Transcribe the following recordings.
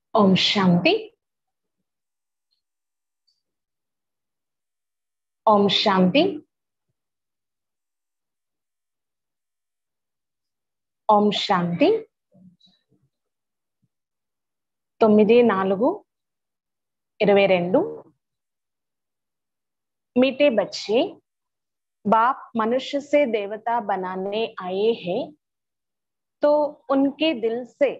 ఓం శాంతి ఓం శాంతి ఓం శాంతి తొమ్మిది నాలుగు ఇరవై రెండు मीठे बच्चे बाप मनुष्य से देवता बनाने आए हैं तो उनके दिल से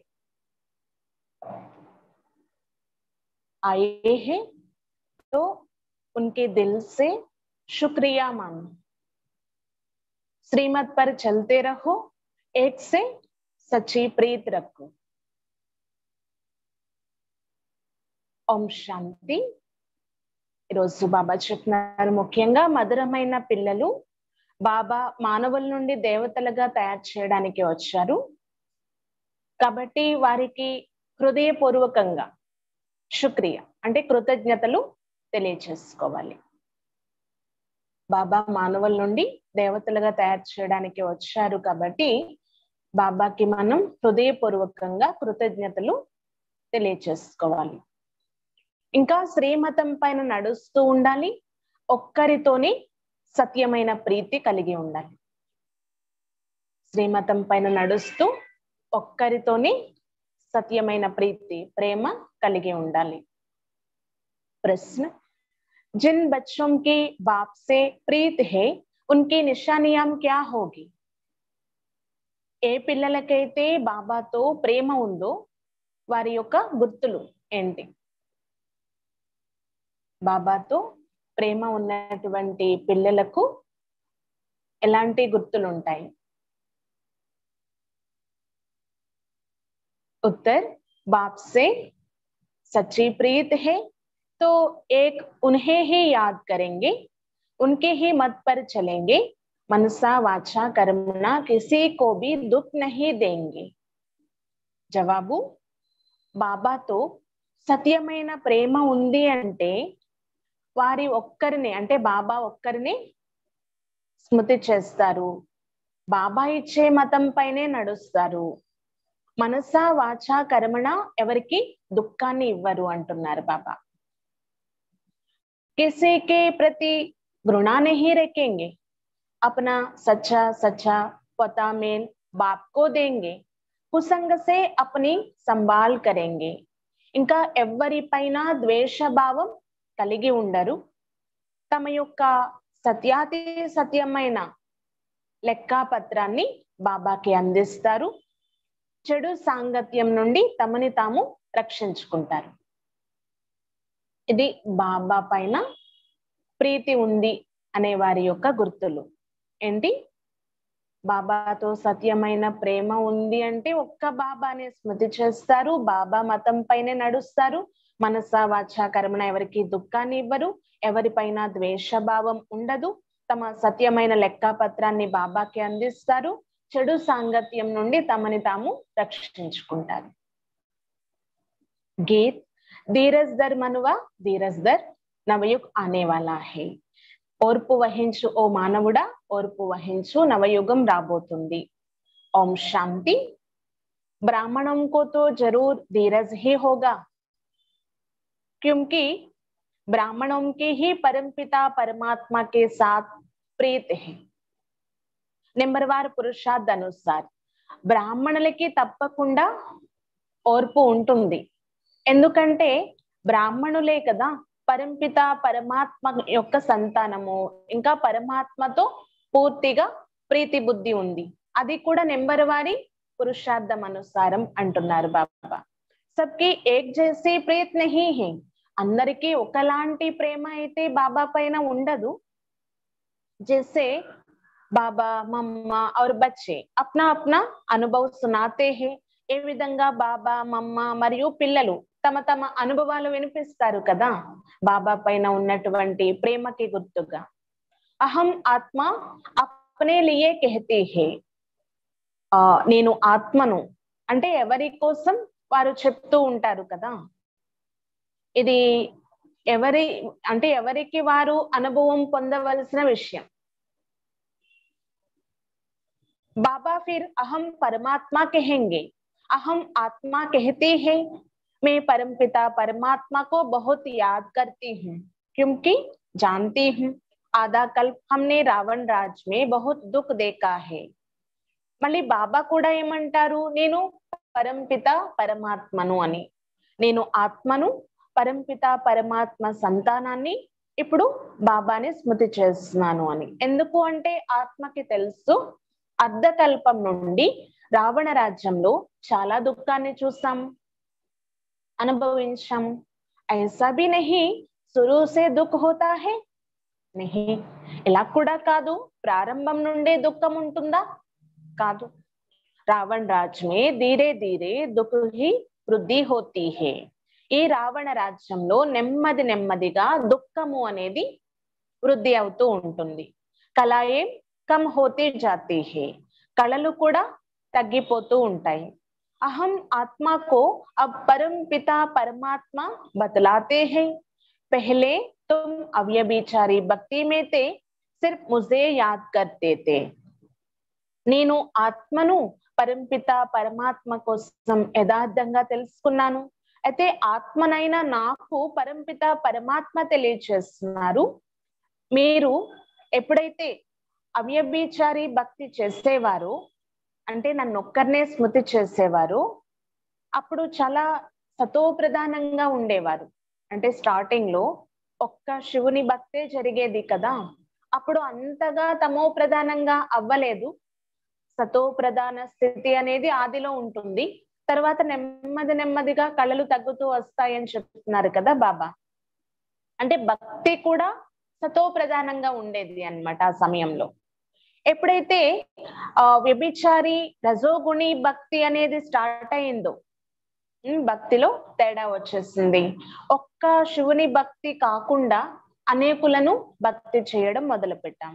आए हैं तो उनके दिल से शुक्रिया मानो श्रीमत पर चलते रहो एक से सच्ची प्रीत रखो ఓం శాంతి ఈరోజు బాబా చెప్తున్నారు ముఖ్యంగా మధురమైన పిల్లలు బాబా మానవుల నుండి దేవతలుగా తయారు చేయడానికి వచ్చారు కాబట్టి వారికి హృదయపూర్వకంగా శుక్రియ అంటే కృతజ్ఞతలు తెలియచేసుకోవాలి బాబా మానవుల నుండి దేవతలుగా తయారు చేయడానికి వచ్చారు కాబట్టి బాబాకి మనం హృదయపూర్వకంగా కృతజ్ఞతలు తెలియచేసుకోవాలి ఇంకా శ్రీమతం పైన నడుస్తూ ఉండాలి ఒక్కరితోని సత్యమైన ప్రీతి కలిగి ఉండాలి శ్రీమతం పైన నడుస్తూ ఒక్కరితోని సత్యమైన ప్రీతి ప్రేమ కలిగి ఉండాలి ప్రశ్న జిన్ బచ్చోं की बाप से प्रीत है उनकी निशानियां क्या होगी ఏ పిల్లలకైతే బాబాతో ప్రేమ ఉందో వారి యొక్క గుర్తులు ఏంటి బాబాతో ప్రేమ ఉన్నటువంటి పిల్లలకు ఎలాంటి గుర్తులు ఉంటాయి उत्तर बाप से सच्ची प्रीत है तो एक उन्हें ही याद करेंगे उनके ही मत पर चलेंगे मनसा वाचा कर्मणा किसी को भी दुख नहीं देंगे జవాబు బాబాతో సత్యమైన ప్రేమ ఉంది అంటే వారి ఒక్కరిని అంటే బాబా ఒక్కరిని స్మృతి చేస్తారు బాబా ఇచ్చే మతం పైనే నడుస్తారు మనస వాచ కర్మణ ఎవరికి దుఃఖాన్ని ఇవ్వరు అంటున్నారు బాబా किसी के प्रति घृणा नहीं रखेंगे अपना सच्चा सच्चा पता मेल बाप को देंगे కుసంగ సే అప్ని సంభాల్ కరెంగే ఇంకా ఎవరిపైన ద్వేషభావం కలిగి ఉండరు తమ యొక్క సత్యాతి సత్యమైన లెక్కాపత్రాన్ని బాబాకి అందిస్తారు చెడు సాంగత్యం నుండి తమని తాము రక్షించుకుంటారు ఇది బాబా పైన ప్రీతి ఉంది అనే వారి యొక్క గుర్తులు ఏంటి బాబాతో సత్యమైన ప్రేమ ఉంది అంటే ఒక్క బాబానే స్మృతి చేస్తారు బాబా మతం పైనే నడుస్తారు మనస వాచ కర్మణ ఎవరికి దుఃఖాన్ని ఇవ్వరు ఎవరిపైన ద్వేషభావం ఉండదు తమ సత్యమైన లెక్కాపత్రాన్ని బాబాకి అందిస్తారు చెడు సాంగత్యం నుండి తమని తాము రక్షించుకుంటారు గీత్ ధీరజ్ దర్ మనువా ధీరజ్ దర్ నవయుగ్ అనేవాలా హే ఓర్పు వహించు ఓ మానవుడా ఓర్పు వహించు నవయుగం రాబోతుంది ఓం శాంతి ब्राह्मणों को तो जरूर धीरज ही होगा क्योंकि ब्राह्मणों के ही परमपिता परमात्मा के साथ प्रीत है నెంబర్ వార్ పురుషార్థ అనుసార్ బ్రాహ్మణులకి తప్పకుండా ఓర్పు ఉంటుంది ఎందుకంటే బ్రాహ్మణులే కదా పరంపిత పరమాత్మ యొక్క సంతానము ఇంకా పరమాత్మతో పూర్తిగా ప్రీతి బుద్ధి ఉంది అది కూడా నెంబర్ వారి పురుషార్థం అనుసారం అంటున్నారు బాబా సబ్కి ఏక్ జైసే ప్రీత్ నహీ హే అందరికీ ఒకలాంటి ప్రేమ అయితే బాబా పైన ఉండదు జైసే బాబా మమ్మ और బచ్చే అప్నా అప్నా అనుభవ్ సునాతే హే ఏ విధంగా బాబా మమ్మ మరియు పిల్లలు తమ తమ అనుభవాలు వినిపిస్తారు కదా బాబా పైన ఉన్నటువంటి ప్రేమకి గుర్తుగా అహం ఆత్మ అప్నే లియే కెహతే హే నేను ఆత్మను అంటే ఎవరి కోసం వారు చెప్తూ ఉంటారు కదా ఇది ఎవరి అంటే ఎవరికి వారు అనుభవం పొందవలసిన విషయం बाबा फिर अहम परमात्मा कहेंगे अहम आत्मा कहते हैं मैं परमपिता परमात्मा को बहुत याद करती हूँ क्योंकि जानती हूँ आधा कल्प हमने రావణ్ రాజ్ మే బహుత్ దుఃఖ్ దేకా హే మళ్ళీ బాబా కూడా ఏమంటారు నేను పరంపిత పరమాత్మను అని నేను ఆత్మను పరంపిత పరమాత్మ సంతానాన్ని ఇప్పుడు బాబాని స్మృతి చేస్తున్నాను అని ఎందుకు అంటే ఆత్మకి తెలుసు అర్ధకల్పం నుండి రావణ రాజ్యంలో చాలా దుఃఖాన్ని చూసాం అనుభవించాం ఐసా భీ నహి సురు సే దుఃఖ హోతా హే నహి ఇలా కూడా కాదు ప్రారంభం నుండే దుఃఖం ఉంటుందా కాదు రావణ్ రాజ్ మే ధీరే ధీరే దుఃఖ హి వృద్ధి హోతీ హే ఈ రావణ రాజ్యంలో నెమ్మది నెమ్మదిగా దుఃఖము అనేది వృద్ధి అవుతూ ఉంటుంది కళాయే కమ్ హోతే జాతి హే కళలు కూడా తగ్గిపోతూ ఉంటాయి అహం ఆత్మ కో అబ్ పరం పితా పరమాత్మ బతలాతే హై पहले तुम అవ్యభిచారి భక్తి में थे सिर्फ मुझे याद करते थे నేను ఆత్మను పరంపిత పరమాత్మ కోసం యథార్థంగా తెలుసుకున్నాను అయితే ఆత్మనైనా నాకు పరంపిత పరమాత్మ తెలియచేస్తున్నారు మీరు ఎప్పుడైతే అవ్యభిచారి భక్తి చేసేవారు అంటే నన్ను ఒక్కరినే స్మృతి చేసేవారు అప్పుడు చాలా సతో ప్రధానంగా ఉండేవారు అంటే స్టార్టింగ్ లో ఒక్క శివుని భక్తే జరిగేది కదా అప్పుడు అంతగా తమో ప్రధానంగా అవ్వలేదు సతో ప్రధాన స్థితి అనేది ఆదిలో ఉంటుంది తర్వాత నెమ్మది నెమ్మదిగా కళలు తగ్గుతూ వస్తాయని చెప్తున్నారు కదా బాబా అంటే భక్తి కూడా సతో ప్రధానంగా ఉండేది అన్నమాట ఆ సమయంలో ఎప్పుడైతే ఆ వ్యభిచారి రజోగుణి భక్తి అనేది స్టార్ట్ అయిందో ఉమ్, భక్తిలో తేడా వచ్చేసింది ఒక్క శివుని భక్తి కాకుండా అనేకులను భక్తి చేయడం మొదలు పెట్టాం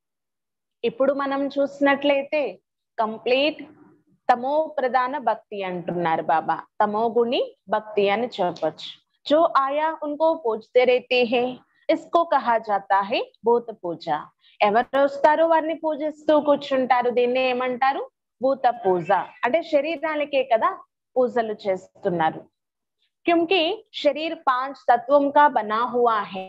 ఇప్పుడు మనం చూసినట్లయితే కంప్లీట్ తమో ప్రధాన భక్తి అంటున్నారు బాబా తమో గుణి భక్తి అని చెప్పొచ్చు जो आया उनको पूजते रहते हैं इसको कहा जाता है భూత పూజ ఎవరు వస్తారో వారిని పూజిస్తూ కూర్చుంటారు దీన్ని ఏమంటారు భూత పూజ అంటే శరీరాలకే కదా పూజలు చేస్తున్నారు क्योंकि शरीर पांच तत्वों का बना हुआ है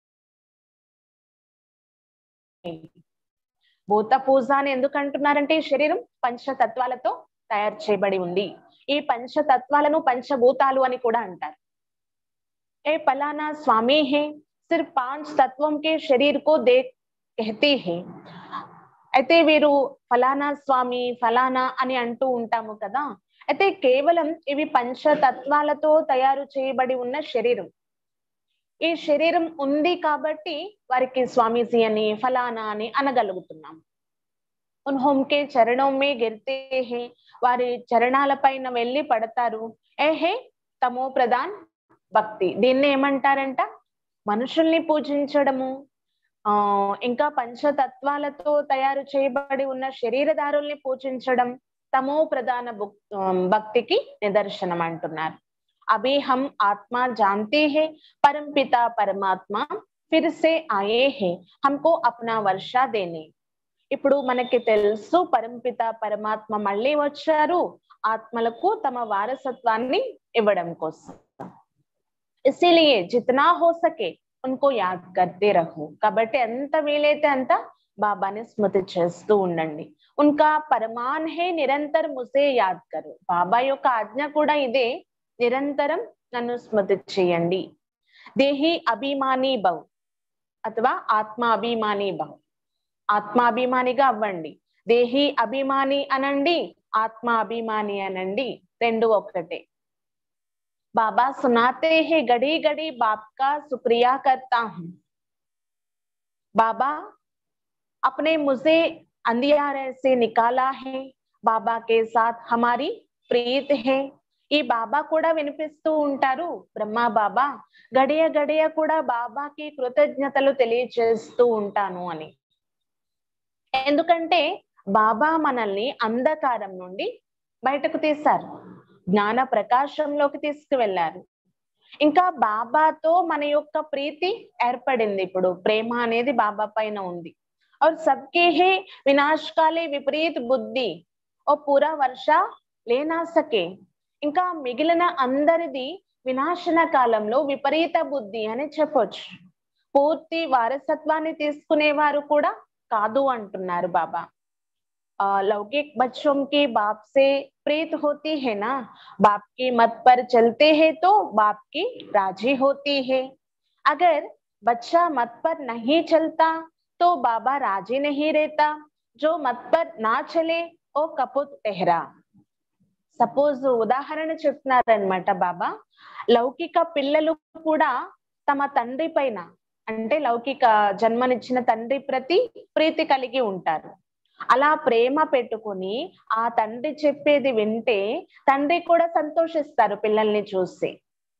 భూత పూజ అని ఎందుకు అంటున్నారంటే ఈ శరీరం పంచతత్వాలతో తయారు చేయబడి ఉంది ఈ పంచతత్వాలను పంచభూతాలు అని కూడా అంటారు ఏ పలానా స్వామి హే సిర్ఫ్ పాంచ్ తత్వం కే శరీర్ కో దే कहते हैं అయితే వీరు ఫలానా స్వామి ఫలానా అని అంటూ ఉంటాము కదా అయితే కేవలం ఇవి పంచతత్వాలతో తయారు చేయబడి ఉన్న శరీరం ఈ శరీరం ఉంది కాబట్టి వారికి స్వామీజీ అని ఫలానా అని అనగలుగుతున్నాం ఉన్హోంకే చరణం మే గిరితే హే వారి చరణాల పైన వెళ్ళి పడతారు ఏహే తమో ప్రధాన్ భక్తి దీన్ని ఏమంటారంట మనుషుల్ని పూజించడము ఆ ఇంకా పంచతత్వాలతో తయారు చేయబడి ఉన్న శరీరధారుల్ని పూజించడం తమో ప్రధాన భుక్- ఆ, భక్తికి నిదర్శనం అంటున్నారు అభి హం ఆత్మ జాంతే హే परम पिता परमात्मा फिर से आए हैं हमको अपना వర్ష దేనే ఇప్పుడు మనకి తెలుసు పరంపిత పరమాత్మ మళ్ళీ వచ్చారు ఆత్మలకు తమ వారసత్వాన్ని ఇవ్వడం కోసం ఇసిలియే జితనా హో సకే ఉన్కో యాద్ కర్తే రహు కాబట్టి ఎంత వీలైతే అంత బాబాని స్మృతి చేస్తూ ఉండండి ఉన్కా పరమాన్ హే నిరంతర్ ముసే యాద్ కరు బాబా యొక్క ఆజ్ఞ కూడా ఇదే నిరంతరం నన్ను స్మృతి చేయండి దేహి అభిమాని భవ్ అథవా ఆత్మ అభిమాని భవ్ ఆత్మాభిమానిగా అవ్వండి దేహి అభిమాని అనండి ఆత్మ అభిమాని అనండి రెండు ఒక్కటే బాబా సునాతే హే గడి గడి బాప్ కా शुक्रिया करता हूँ बाबा अपने मुझे अंधियारे से निकाला है बाबा के साथ हमारी प्रीत है ఈ బాబా కూడా వినిపిస్తూ ఉంటారు బ్రహ్మ బాబా గడియ గడియ కూడా బాబాకి కృతజ్ఞతలు తెలియచేస్తూ ఉంటాను అని ఎందుకంటే బాబా మనల్ని అంధకారం నుండి బయటకు తీశారు జ్ఞాన ప్రకాశంలోకి తీసుకువెళ్ళారు ఇంకా బాబాతో మన యొక్క ప్రీతి ఏర్పడింది ఇప్పుడు ప్రేమ అనేది బాబా పైన ఉంది और सबके ही వినాశకాలే విపరీత బుద్ధి ఓ పూరా వర్ష లేనా సకే ఇంకా మిగిలిన అందరిది వినాశన కాలంలో విపరీత బుద్ధి అని చెప్పొచ్చు పూర్తి వారసత్వాన్ని తీసుకునేవారు కూడా కాదు అంటున్నారు బాబా लौकिक बच्चों के बाप से प्रीत होती है ना बाप की मत पर चलते हैं तो बाप की राजी होती है अगर बच्चा मत पर नहीं चलता तो बाबा राजी नहीं रहता जो मत पर ना चले ओ कपुत ठहरा సపోజ్ ఉదాహరణ చెప్తున్నారనమాట బాబా లౌకిక పిల్లలు కూడా తమ తండ్రి పైన అంటే లౌకిక జన్మనిచ్చిన తండ్రి ప్రతి ప్రీతి కలిగి ఉంటారు అలా ప్రేమ పెట్టుకుని ఆ తండ్రి చెప్పేది వింటే తండ్రి కూడా సంతోషిస్తారు పిల్లల్ని చూసి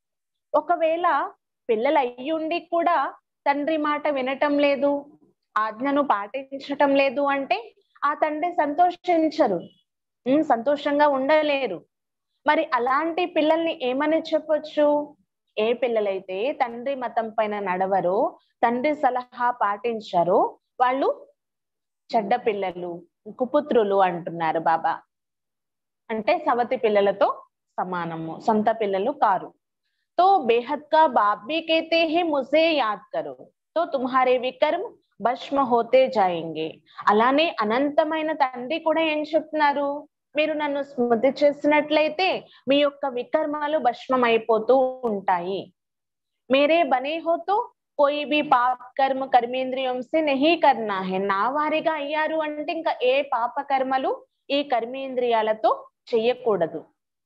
ఒకవేళ పిల్లలు అయ్యుండి కూడా తండ్రి మాట వినటం లేదు ఆజ్ఞను పాటించటం లేదు అంటే ఆ తండ్రి సంతోషించరు సంతోషంగా ఉండలేరు మరి అలాంటి పిల్లల్ని ఏమని చెప్పొచ్చు ఏ పిల్లలైతే తండ్రి మతం పైన నడవరో తండ్రి సలహా పాటించారో వాళ్ళు చెడ్డ పిల్లలు కుపుత్రులు అంటున్నారు బాబా అంటే సవతి పిల్లలతో సమానము సొంత పిల్లలు కారు తో బేహద్ కా బాప్ भी कहते हैं मुझे याद करो तो तुम्हारे వికర్మ్ భస్మ హోతే జాయింగే అలానే అనంతమైన తండ్రి కూడా ఏం చెప్తున్నారు మీరు నన్ను స్మృతి చేసినట్లయితే మీ యొక్క వికర్మాలు భస్మం అయిపోతూ ఉంటాయి మేరే బనే హోతో కోయి బి పాప కర్మ కర్మేంద్రియం సే నహీ కర్నా హే నా వారిగా అయ్యారు అంటే ఇంకా ఏ పాప కర్మలు ఈ కర్మేంద్రియాలతో చెయ్యకూడదు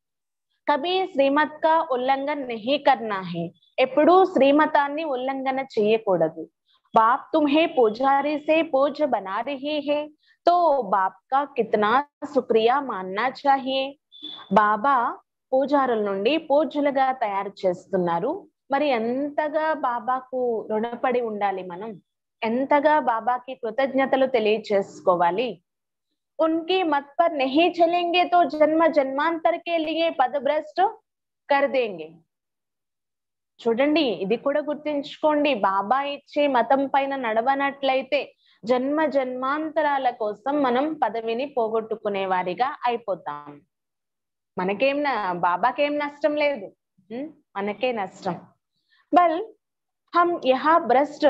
కబీ శ్రీమత్ కా ఉల్లంఘన నహీ కర్నా హే ఎప్పుడూ శ్రీమతాన్ని ఉల్లంఘన చెయ్యకూడదు बाप तुम्हें पुजारी से पूज बना रही है तो बाप का कितना शुक्रिया मानना चाहिए బాబా పూజారుల నుండి పూజలుగా తయారు చేస్తున్నారు మరి ఎంతగా బాబాకు రుణపడి ఉండాలి మనం ఎంతగా బాబాకి కృతజ్ఞతలు తెలియచేసుకోవాలి उनकी मत पर नहीं चलेंगे तो जन्म जन्मांतर के लिए पदभ्रष्ट कर देंगे చూడండి ఇది కూడా గుర్తుంచుకోండి బాబా ఇచ్చే మతం పైన నడవనట్లయితే జన్మ జన్మాంతరాల కోసం మనం పదవిని పోగొట్టుకునే వారిగా అయిపోతాం మనకేం బాబాకేం నష్టం లేదు మనకే నష్టం బల్ హమ్ యహా భ్రష్ట్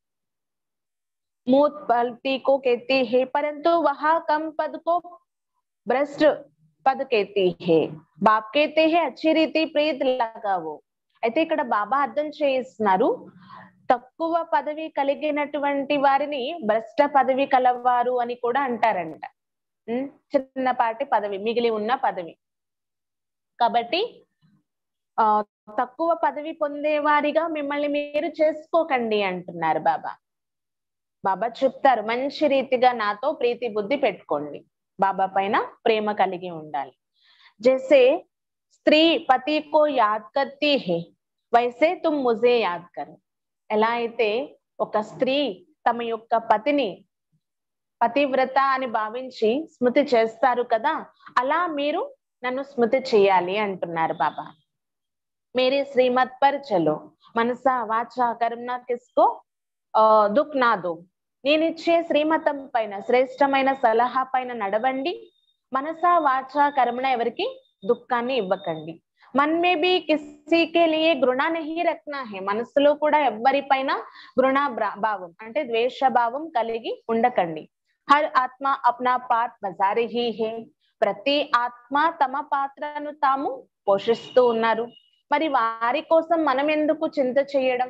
मूत पलती को कहती है परंतु वहां कम पद को भ्रष्ट पद कहती है बाप कहते हैं अच्छी रीति प्रीत लगावो అయితే ఇక్కడ బాబా అర్థం చేయిస్తున్నారు తక్కువ పదవి కలిగినటువంటి వారిని భ్రష్ట పదవి కలవారు అని కూడా అంటారంట చిన్నపాటి పదవి మిగిలి ఉన్న పదవి కాబట్టి ఆ తక్కువ పదవి పొందేవారిగా మిమ్మల్ని మీరు చేసుకోకండి అంటున్నారు బాబా బాబా చెప్తారు మంచి రీతిగా నాతో ప్రీతి బుద్ధి పెట్టుకోండి బాబా పైన ప్రేమ కలిగి ఉండాలి జైసే స్త్రీ పతి కో యాద్ కర్తీ హే వైసే తుమ్ ముజే యాద్ కరు ఎలా అయితే ఒక స్త్రీ తమ యొక్క పతిని పతివ్రత అని భావించి స్మృతి చేస్తారు కదా అలా మీరు నన్ను స్మృతి చేయాలి అంటున్నారు బాబా మేరీ శ్రీమత్ పర్ చలో మనస వాచ కర్మ కిస్కో దుఃఖ్ నా దో నేనిచ్చే శ్రీమతం పైన శ్రేష్టమైన సలహా పైన నడవండి మనస వాచ కర్మణ ఎవరికి దుఃఖాన్ని ఇవ్వకండి మన్మే బి కిసీకే లియే గృణ నహి రఖనా హే మనసులో కూడా ఎవ్వరిపైన గృణ భావం అంటే ద్వేష భావం కలిగి ఉండకండి హర్ ఆత్మ అప్నా పాత్ బజారి హీ హే ప్రతి ఆత్మ తమ పాత్రను తాము పోషిస్తూ ఉన్నారు మరి వారి కోసం మనం ఎందుకు చింత చేయడం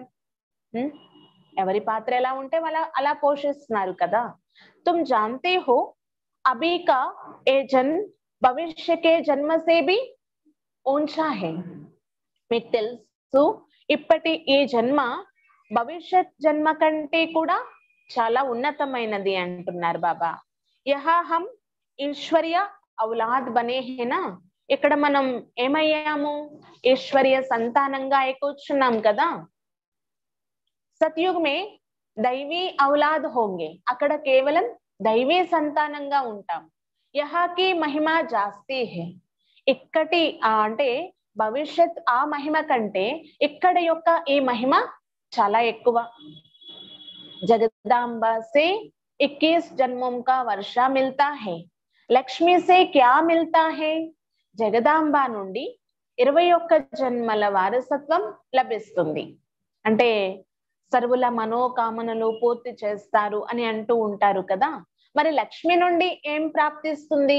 ఎవరి పాత్ర ఎలా ఉంటే వాళ్ళ అలా పోషిస్తున్నారు కదా తుమ్ జాంతే హో అభీ కా ఏ జన్ భవిష్య కే జన్మ సే బి ఊంచా హే మీకు తెలుసు ఇప్పటి ఈ జన్మ భవిష్యత్ జన్మ కంటే కూడా చాలా ఉన్నతమైనది అంటున్నారు బాబా యహా హం ఈశ్వర్య ఔలాద్ బనే హేనా ఇక్కడ మనం ఏమయ్యాము ఈశ్వర్య సంతానంగా కూర్చున్నాం కదా సత్యుగ్ మే దైవీ ఔలాద్ హోంగే అక్కడ కేవలం దైవీ సంతానంగా ఉంటాం యహాకి మహిమ జాస్తి హే ఇక్కటి అంటే భవిష్యత్ ఆ మహిమ కంటే ఇక్కడ యొక్క ఈ మహిమ చాలా ఎక్కువ జగదాంబ సే ఇక్కీస్ జన్మం కా వర్ష మిల్తా హే లక్ష్మి సే క్యా మిల్తా హే జగదాంబ నుండి ఇరవై ఒక్క జన్మల వారసత్వం లభిస్తుంది అంటే సర్వుల మనోకామనలు పూర్తి చేస్తారు అని అంటూ ఉంటారు కదా మరి లక్ష్మి నుండి ఏం ప్రాప్తిస్తుంది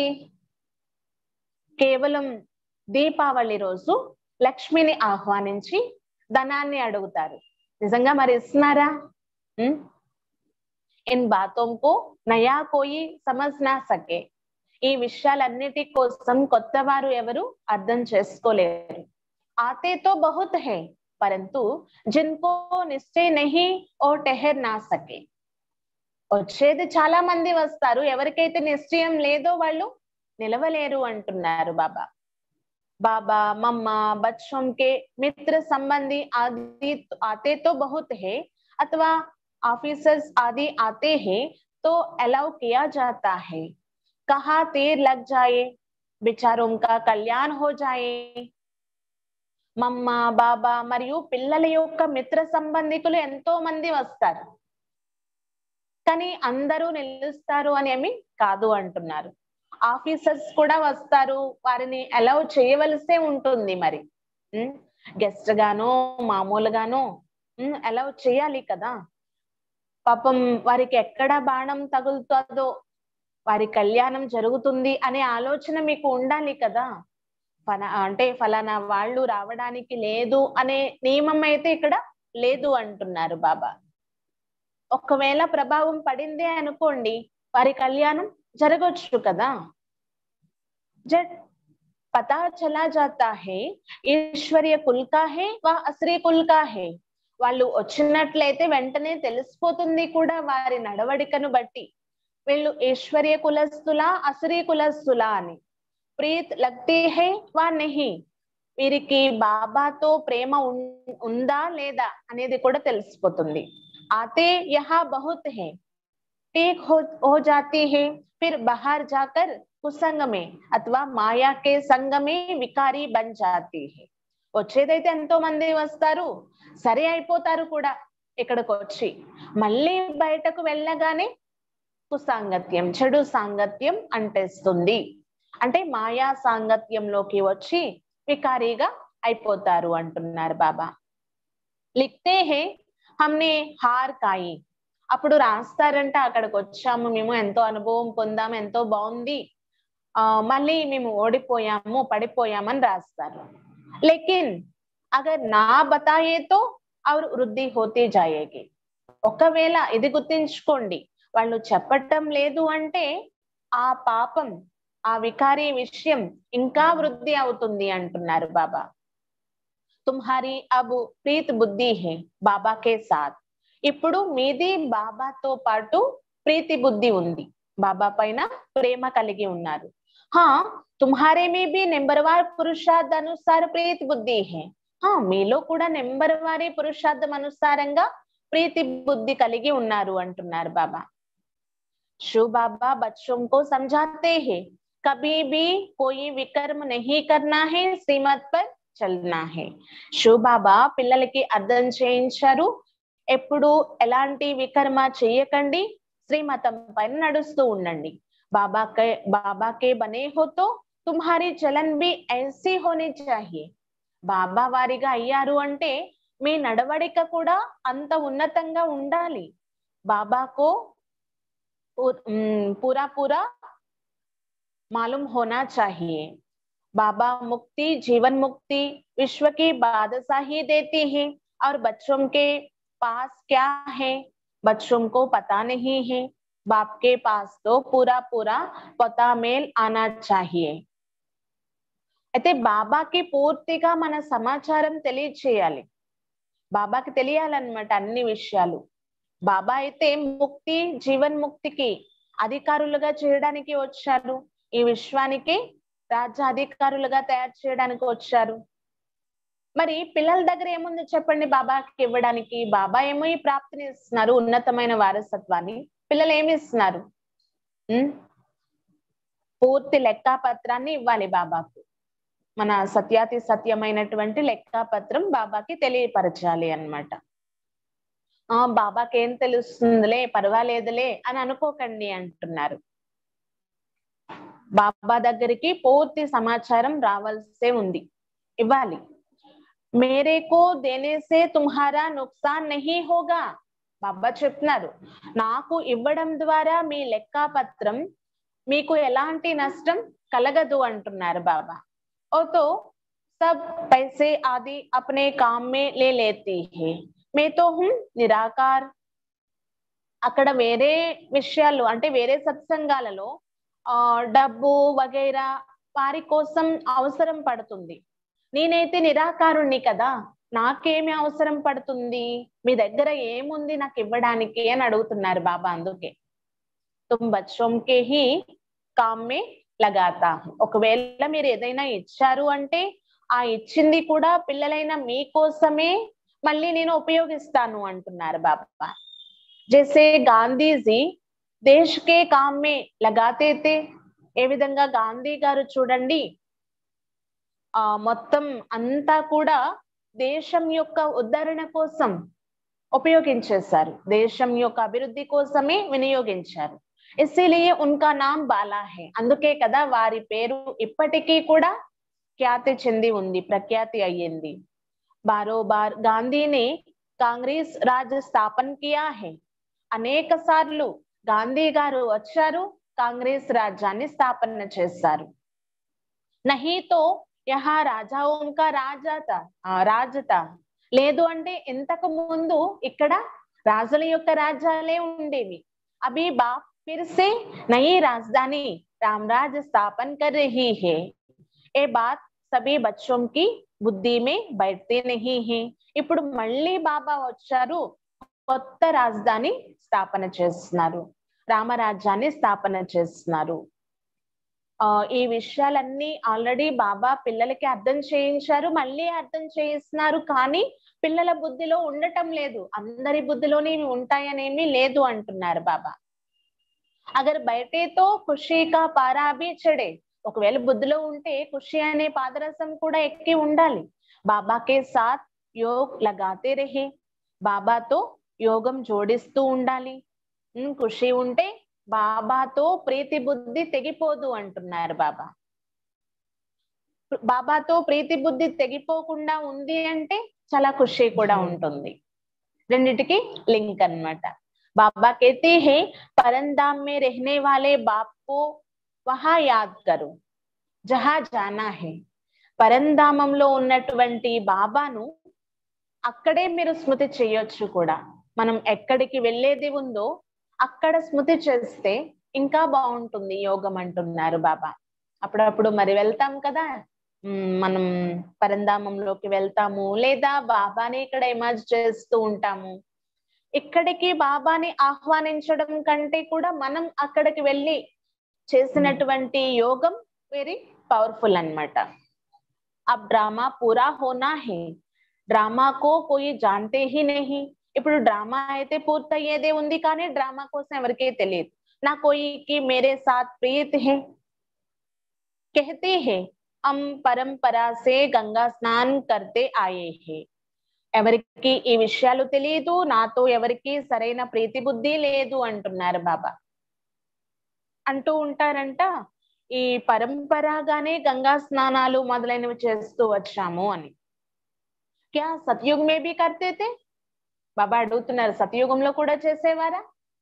కేవలం దీపావళి రోజు లక్ష్మిని ఆహ్వానించి ధనాన్ని అడుగుతారు నిజంగా మరి ఇస్తున్నారా ఇన్ బాతోంకు నయా కోయి సమజ్ నా సకే ఈ విషయాలన్నిటి కోసం కొత్త వారు ఎవరు అర్థం చేసుకోలేరు ఆతే తో బహుత్ హే పరంతు జిన్కో నిశ్చయ నహి ఓ టెహర్ నా సకే వచ్చేది చాలా మంది వస్తారు ఎవరికైతే నిశ్చయం లేదో వాళ్ళు నిలవలేరు అంటున్నారు బాబా बाबा मम्मा बच्चों के मित्र संबंधी आदि आते तो बहुत है अथवा ऑफिसर्स आदि आते हैं तो अलाउ किया जाता है कहा तीर लग जाए बिचारों का कल्याण हो जाए మమ్మ బాబా మరియు పిల్లల యొక్క మిత్ర సంబంధికులు ఎంతో మంది వస్తారు కానీ అందరూ నిలుస్తారు అని ఏమి కాదు అంటున్నారు ఆఫీసర్స్ కూడా వస్తారు వారిని అలౌ చేయవలసే ఉంటుంది మరి గెస్ట్ గానో మామూలుగానో అలౌ చేయాలి కదా పాపం వారికి ఎక్కడ బాణం తగులుతుందో వారి కళ్యాణం జరుగుతుంది అనే ఆలోచన మీకు ఉండాలి కదా ఫల అంటే ఫలానా వాళ్ళు రావడానికి లేదు అనే నియమం అయితే ఇక్కడ లేదు అంటున్నారు బాబా ఒకవేళ ప్రభావం పడిందే అనుకోండి వారి కళ్యాణం జరగొచ్చు కదా జట్ పతా చలా జాతా హే ఈశ్వర్య కుల్కా హే వా అశ్రీ కుల్కా హే వాళ్ళు వచ్చినట్లయితే వెంటనే తెలిసిపోతుంది కూడా వారి నడవడికను బట్టి వీళ్ళు ఈశ్వర్య కులస్తులా అశ్రీ కులస్తులా అని ప్రీత్ లగ్తీ హే వా నెహి వీరికి బాబాతో ప్రేమ ఉందా లేదా అనేది కూడా తెలిసిపోతుంది ఆతే యహా బహుత్ హే टेक हो हो जाती है फिर बाहर जाकर कुसंग में अथवा మాయా के संग में వికారి బన్ జాతి है వచ్చేదైతే ఎంతో మంది వస్తారు సరే అయిపోతారు కూడా ఇక్కడికి వచ్చి మళ్ళీ బయటకు వెళ్ళగానే కుసాంగత్యం చెడు సాంగత్యం అంటేస్తుంది అంటే మాయా సాంగత్యంలోకి వచ్చి వికారీగా అయిపోతారు అంటున్నారు బాబా లిఖతే హే హమ్నే హార్ కాయి అప్పుడు రాస్తారంట అక్కడికి వచ్చాము మేము ఎంతో అనుభవం పొందాము ఎంతో బాగుంది ఆ మళ్ళీ మేము ఓడిపోయాము పడిపోయామని రాస్తారు లేకిన్ అగర్ నా బతాయేతో ఆవిడ వృద్ధి హోతే జాయేగి ఒకవేళ ఇది గుర్తించుకోండి వాళ్ళు చెప్పటం లేదు అంటే ఆ పాపం ఆ వికారీ విషయం ఇంకా వృద్ధి అవుతుంది అంటున్నారు బాబా తుమ్హారీ అబు ప్రీత్ బుద్ధి హే బాబా కే సాత్ ఇప్పుడు మీది బాబాతో పాటు ప్రీతి బుద్ధి ఉంది బాబా పైన ప్రేమ కలిగి ఉన్నారు హా తుమ్హారే మీ బి నెంబర్ వార్ పురుషార్థ అనుసార ప్రీతి బుద్ధి హే హా మీలో కూడా నెంబర్ వారి పురుషార్థం అనుసారంగా ప్రీతి బుద్ధి కలిగి ఉన్నారు అంటున్నారు బాబా शो बाबा बच्चों को समझाते हैं कभी भी कोई विकर्म नहीं करना है श्रीमत पर చల్నా హే షో బాబా పిల్లలకి అర్థం చేయించారు ఎప్పుడు ఎలాంటి వికర్మ చెయ్యకండి శ్రీమతం పైన నడుస్తూ ఉండండి బాబాకే బాబాకే బనే హోతో తుమ్హారీ చలన్ బి ఐసీ హోనీ చాహియే బాబా వారిగా అయ్యారు అంటే మీ నడవడిక కూడా అంత ఉన్నతంగా ఉండాలి బాబాకో पूरा पूरा मालूम होना चाहिए बाबा मुक्ति जीवन मुक्ति विश्व की बादशाही देती है और बच्चों के पास क्या है बच्चों को पता नहीं है बाप के पास तो पूरा पूरा पता मेल आना चाहिए అయితే బాబాకి పూర్తిగా మన సమాచారం తెలియచేయాలి బాబాకి తెలియాలన్నమాట అన్ని విషయాలు బాబా అయితే ముక్తి జీవన్ ముక్తికి అధికారులుగా చేయడానికి వచ్చారు ఈ విశ్వానికి రాజ్య అధికారులుగా తయారు చేయడానికి వచ్చారు మరి పిల్లల దగ్గర ఏముంది చెప్పండి బాబాకి ఇవ్వడానికి బాబా ఏమో ఈ ప్రాప్తిని ఇస్తున్నారు ఉన్నతమైన వారసత్వాన్ని పిల్లలు ఏమి ఇస్తున్నారు పూర్తి లెక్కాపత్రాన్ని ఇవ్వాలి బాబాకు మన సత్యాతి సత్యమైనటువంటి లెక్కాపత్రం బాబాకి తెలియపరచాలి అన్నమాట ఆ బాబాకి ఏం తెలుస్తుందిలే పర్వాలేదులే అని అనుకోకండి అంటున్నారు బాబా దగ్గరికి పూర్తి సమాచారం రావాల్సే ఉంది ఇవ్వాలి మేరేకో దేనేసే తుమ్హారా నుక్సాన్ నహీ హోగా బాబా చెప్తున్నారు నాకు ఇవ్వడం ద్వారా మీ లెక్కాపత్రం మీకు ఎలాంటి నష్టం కలగదు అంటున్నారు బాబా ఓ తో सब पैसे आदि अपने काम में ले लेती है मैं तो हूँ నిరాకార్ అక్కడ వేరే విషయాలు అంటే వేరే సత్సంగాలలో ఆ డబ్బు వగైరా వారి కోసం అవసరం పడుతుంది నేనైతే నిరాకారుణ్ణి కదా నాకేమి అవసరం పడుతుంది మీ దగ్గర ఏముంది నాకు ఇవ్వడానికి అని అడుగుతున్నారు బాబా అందుకే తుమ్ బచ్చోంకే హి కామ్మే లగాతా ఒకవేళ మీరు ఏదైనా ఇచ్చారు అంటే ఆ ఇచ్చింది కూడా పిల్లలైన మీకోసమే మళ్ళీ నేను ఉపయోగిస్తాను అంటున్నారు బాబా జైసే గాంధీజీ దేశ్ కే కామ్ మే లగాతే తే ఏ విధంగా గాంధీ గారు చూడండి ఆ మొత్తం అంతా కూడా దేశం యొక్క ఉద్ధరణ కోసం ఉపయోగించేశారు దేశం యొక్క అభివృద్ధి కోసమే వినియోగించారు ఇసిలియే ఉన్కా నామ్ బాలా హే అందుకే కదా వారి పేరు ఇప్పటికీ కూడా ఖ్యాతి చెంది ఉంది ప్రఖ్యాతి అయ్యింది బారో బార్ గాంధీని కాంగ్రెస్ రాజ్ స్థాపన కియా హే అనేక సార్లు గాంధీ గారు వచ్చారు కాంగ్రెస్ రాజ్యాన్ని స్థాపన చేశారు నహీతో యహా రాజాओं का రాజాత రాజత లేదు అంటే ఇంతకు ముందు ఇక్కడ రాజుల యొక్క రాజ్యాలే ఉండేవి అభి బాప్ फिर से नई राजधानी रामराज स्थापन कर रही है ये बात सभी बच्चों की బుద్ధి మే బయటే నహీ హే ఇప్పుడు మళ్ళీ బాబా వచ్చారు కొత్త రాజధాని స్థాపన చేస్తున్నారు రామరాజ్యాన్ని స్థాపన చేస్తున్నారు ఆ ఈ విషయాలన్నీ ఆల్రెడీ బాబా పిల్లలకి అర్థం చేయించారు మళ్ళీ అర్థం చేయిస్తున్నారు కానీ పిల్లల బుద్ధిలో ఉండటం లేదు అందరి బుద్ధిలోనే ఇవి ఉంటాయనేమి లేదు అంటున్నారు బాబా అగర్ బయటేతో ఖుషీకా పారాబి చెడే ఒకవేళ బుద్ధిలో ఉంటే ఖుషి అనే పాదరసం కూడా ఎక్కి ఉండాలి బాబాకే సాత్ యోగ్ లగాతే రహే బాబాతో యోగం జోడిస్తూ ఉండాలి ఖుషి ఉంటే బాబాతో ప్రీతి బుద్ధి తెగిపోదు అంటున్నారు బాబా బాబాతో ప్రీతి బుద్ధి తెగిపోకుండా ఉంది అంటే చాలా ఖుషి కూడా ఉంటుంది రెండిటికి లింక్ అన్నమాట बाबा कहते हैं परंदाम में रहने वाले बाप को वहां याद करो జహా జానా హే పరంధామంలో ఉన్నటువంటి బాబాను అక్కడే మీరు స్మృతి చేయొచ్చు కూడా మనం ఎక్కడికి వెళ్ళేది ఉందో అక్కడ స్మృతి చేస్తే ఇంకా బాగుంటుంది యోగం అంటున్నారు బాబా అప్పుడప్పుడు మరి వెళ్తాం కదా మనం పరంధామంలోకి వెళ్తాము లేదా బాబాని ఇక్కడ ఇమాజ్ చేస్తూ ఉంటాము ఇక్కడికి బాబాని ఆహ్వానించడం కంటే కూడా మనం అక్కడికి వెళ్ళి చేసినటువంటి యోగం వెరీ పవర్ఫుల్ అనమాట అబ్ డ్రామా పూరా హోనా హే డ్రామాకో కోయి జాంతే హీ నహి ఇప్పుడు డ్రామా అయితే పూర్తయ్యేదే ఉంది కానీ డ్రామా కోసం ఎవరికీ తెలియదు నా కోయికి మేరే సాత్ ప్రీత్ హే कहते हैं हम परंपरा से गंगा स्नान करते आए हैं ఎవరికి ఈ విషయాలు తెలియదు నాతో ఎవరికి సరైన ప్రీతి బుద్ధి లేదు అంటున్నారు బాబా అంటూ ఉంటారంట ఈ పరంపరాగానే గంగా స్నానాలు మొదలైనవి చేస్తూ వచ్చాము అని క్యా సతయుగ్ మే బి కర్తేతే బాబా అడుగుతున్నారు సతయుగంలో కూడా చేసేవారా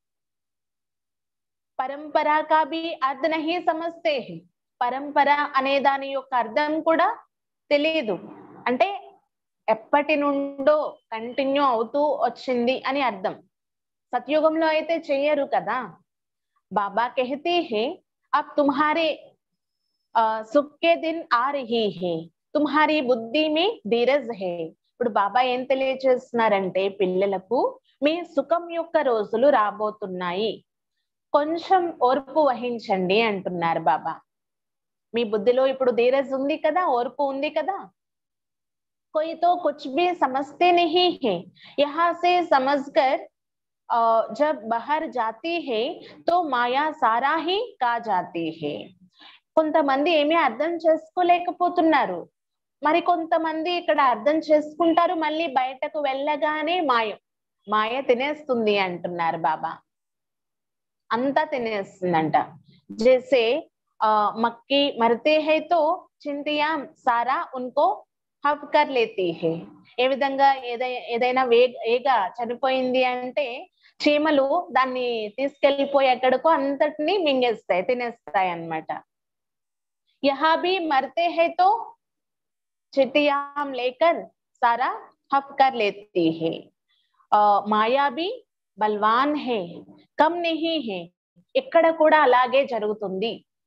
పరంపరా కా బి అర్థ నహి సమస్తే పరంపర అనే దాని యొక్క అర్థం కూడా తెలియదు అంటే ఎప్పటి నుండో కంటిన్యూ అవుతూ వచ్చింది అని అర్థం సత్యుగంలో అయితే చెయ్యరు కదా బాబా कहते हैं अब तुम्हारे सुख के दिन आ रही है तुम्हारी బుద్ధి మీ ధీరజ్ హే ఇప్పుడు బాబా ఏం తెలియజేస్తున్నారంటే పిల్లలకు మీ సుఖం యొక్క రోజులు రాబోతున్నాయి కొంచెం ఓర్పు వహించండి అంటున్నారు బాబా మీ బుద్ధిలో ఇప్పుడు ధీరజ్ ఉంది కదా ఓర్పు ఉంది కదా कोई तो कुछ भी समझते नहीं है यहाँ से समझकर जब बाहर जाती है तो మాయా సారా హీ కా జాతి హే కొంతమంది ఏమీ అర్థం చేసుకోలేకపోతున్నారు మరి కొంతమంది ఇక్కడ అర్థం చేసుకుంటారు మళ్ళీ బయటకు వెళ్ళగానే మాయం మాయ తినేస్తుంది అంటున్నారు బాబా అంతా తినేస్తుందంట జైసే మక్కి మరతే హై తో చింతియా సారా ఉన్కో హఫ్ కర్ లేతి హే ఏ విధంగా ఏదై ఏదైనా వే ఏగ చనిపోయింది అంటే చీమలు దాన్ని తీసుకెళ్లిపోయి ఎక్కడికో అంతటిని మింగేస్తాయి తినేస్తాయి అన్నమాట యహా భీ మరతే హై తో చిట్టియా హమ్ లేకర్ సారా హఫ్ కర్ లేతి హే మాయా భీ బల్వాన్ హే కమ్ నహీ హే ఇక్కడ కూడా అలాగే జరుగుతుంది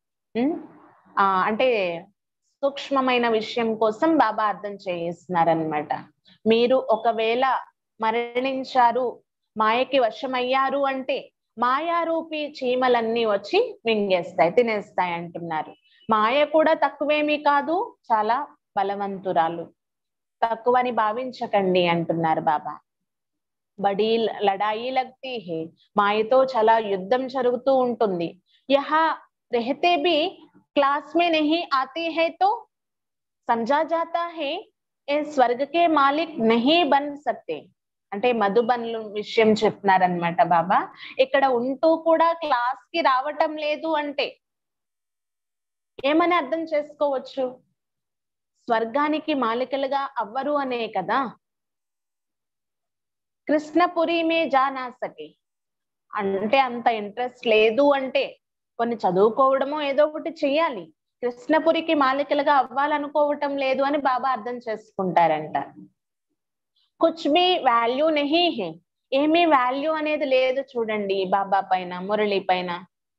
అంటే సూక్ష్మమైన విషయం కోసం బాబా అర్థం చేయిస్తున్నారనమాట మీరు ఒకవేళ మరణించారు మాయకి వశమయ్యారు అంటే మాయారూపి చీమలన్నీ వచ్చి మింగేస్తాయి తినేస్తాయి అంటున్నారు మాయ కూడా తక్కువేమీ కాదు చాలా బలవంతురాలు తక్కువని భావించకండి అంటున్నారు బాబా బడీ లడాయి లగ్తీ హే మాయతో చాలా యుద్ధం జరుగుతూ ఉంటుంది యహ रहते भी क्लास में नहीं आते हैं तो समझा जाता है ये स्वर्ग के मालिक नहीं बन सकते అంటే మధుబన్లు విషయం చెప్తున్నారనమాట బాబా ఇక్కడ ఉంటూ కూడా క్లాస్ కి రావటం లేదు అంటే ఏమని అర్థం చేసుకోవచ్చు స్వర్గానికి మాలికలుగా అవ్వరు అనే కదా కృష్ణపురి మే జానా సకే అంటే అంత ఇంట్రెస్ట్ లేదు అంటే కొన్ని చదువుకోవడమో ఏదో ఒకటి చెయ్యాలి కృష్ణపురికి మాలికలుగా అవ్వాలనుకోవటం లేదు అని బాబా అర్థం చేసుకుంటారంట కుచ్ బి వాల్యూ నెహీ హే ఏమీ వాల్యూ అనేది లేదు చూడండి బాబా పైన మురళి పైన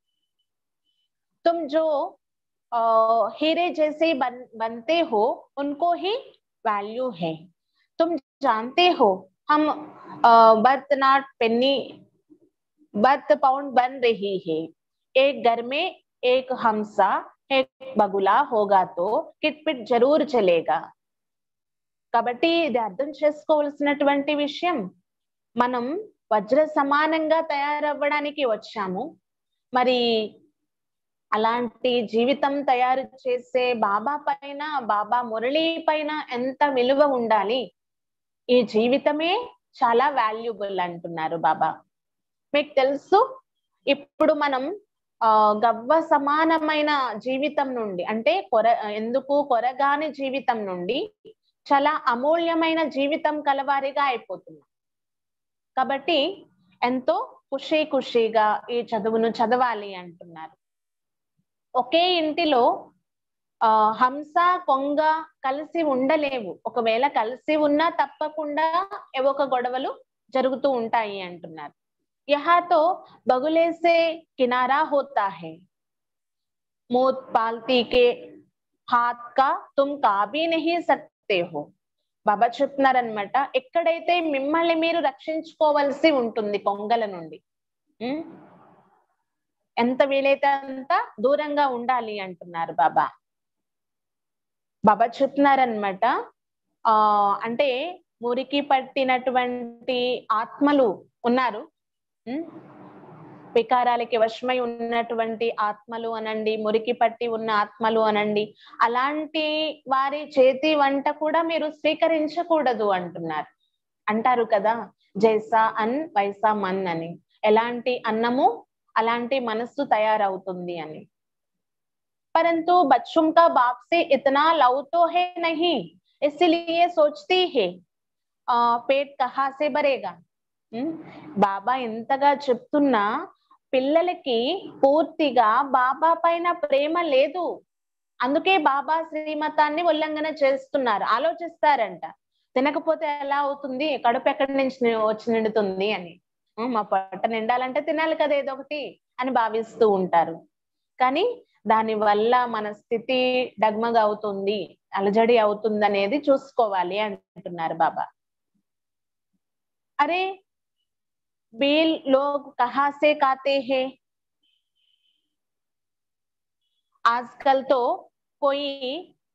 తుమ్ జో हीरे जैसे बन बनते हो उनको ही वैल्यू है तुम जानते हो हम birth not penny birth pound बन रही है एक घर में एक हमसा एक बगुला होगा तो किटपिट जरूर चलेगा కాబట్టి ఇది అర్థం చేసుకోవాల్సినటువంటి విషయం మనం వజ్ర సమానంగా తయారవ్వడానికి వచ్చాము మరి అలాంటి జీవితం తయారు చేసే బాబా పైన బాబా మురళి పైన ఎంత విలువ ఉండాలి ఈ జీవితమే చాలా వాల్యుబుల్ అంటున్నారు బాబా మీకు తెలుసు ఇప్పుడు మనం ఆ గవ్వ సమానమైన జీవితం నుండి అంటే కొర ఎందుకు కొరగాని జీవితం నుండి చాలా అమూల్యమైన జీవితం కలవారిగా అయిపోతున్నాం కాబట్టి ఎంతో ఖుషీ ఖుషీగా ఈ చదువును చదవాలి అంటున్నారు ఒకే ఇంటిలో ఆ హంస కొంగ కలిసి ఉండలేవు ఒకవేళ కలిసి ఉన్నా తప్పకుండా ఏవో ఒక గొడవలు జరుగుతూ ఉంటాయి అంటున్నారు यहाँ तो बगुले से किनारा होता है मोत पालती के हाथ का तुम का भी नहीं सकते हो బాబా చెప్తున్నారనమాట ఎక్కడైతే మిమ్మల్ని మీరు రక్షించుకోవలసి ఉంటుంది కొంగల నుండి ఎంత వీలైతే అంత దూరంగా ఉండాలి అంటున్నారు బాబా బాబా చెప్తున్నారనమాట ఆ అంటే మురికి పట్టినటువంటి ఆత్మలు ఉన్నారు వికారాలకి వశమై ఉన్నటువంటి ఆత్మలు అనండి మురికి పట్టి ఉన్న ఆత్మలు అనండి అలాంటి వారి చేతి వంట కూడా మీరు స్వీకరించకూడదు అంటున్నారు అంటారు కదా జైసా అన్ వైసా మన్ అని ఎలాంటి అన్నము అలాంటి మనస్సు తయారవుతుంది అని परंतु बच्चों का बाप से इतना लव तो है नहीं इसलिए सोचती है आ, पेट कहाँ से भरेगा బాబా ఎంతగా చెప్తున్నా పిల్లలకి పూర్తిగా బాబా పైన ప్రేమ లేదు అందుకే బాబా శ్రీమతాన్ని ఉల్లంఘన చేస్తున్నారు ఆలోచిస్తారంట తినకపోతే ఎలా అవుతుంది కడుపు ఎక్కడి నుంచి వచ్చి నిండుతుంది అని మా పొట్ట నిండాలంటే తినాలి కదా ఏదో ఒకటి అని భావిస్తూ ఉంటారు కానీ దాని వల్ల మన స్థితి డగ్మగా అవుతుంది అలజడి అవుతుంది అనేది చూసుకోవాలి అంటున్నారు బాబా అరే बेल लोग कहाँ से खाते हैं आजकल तो कोई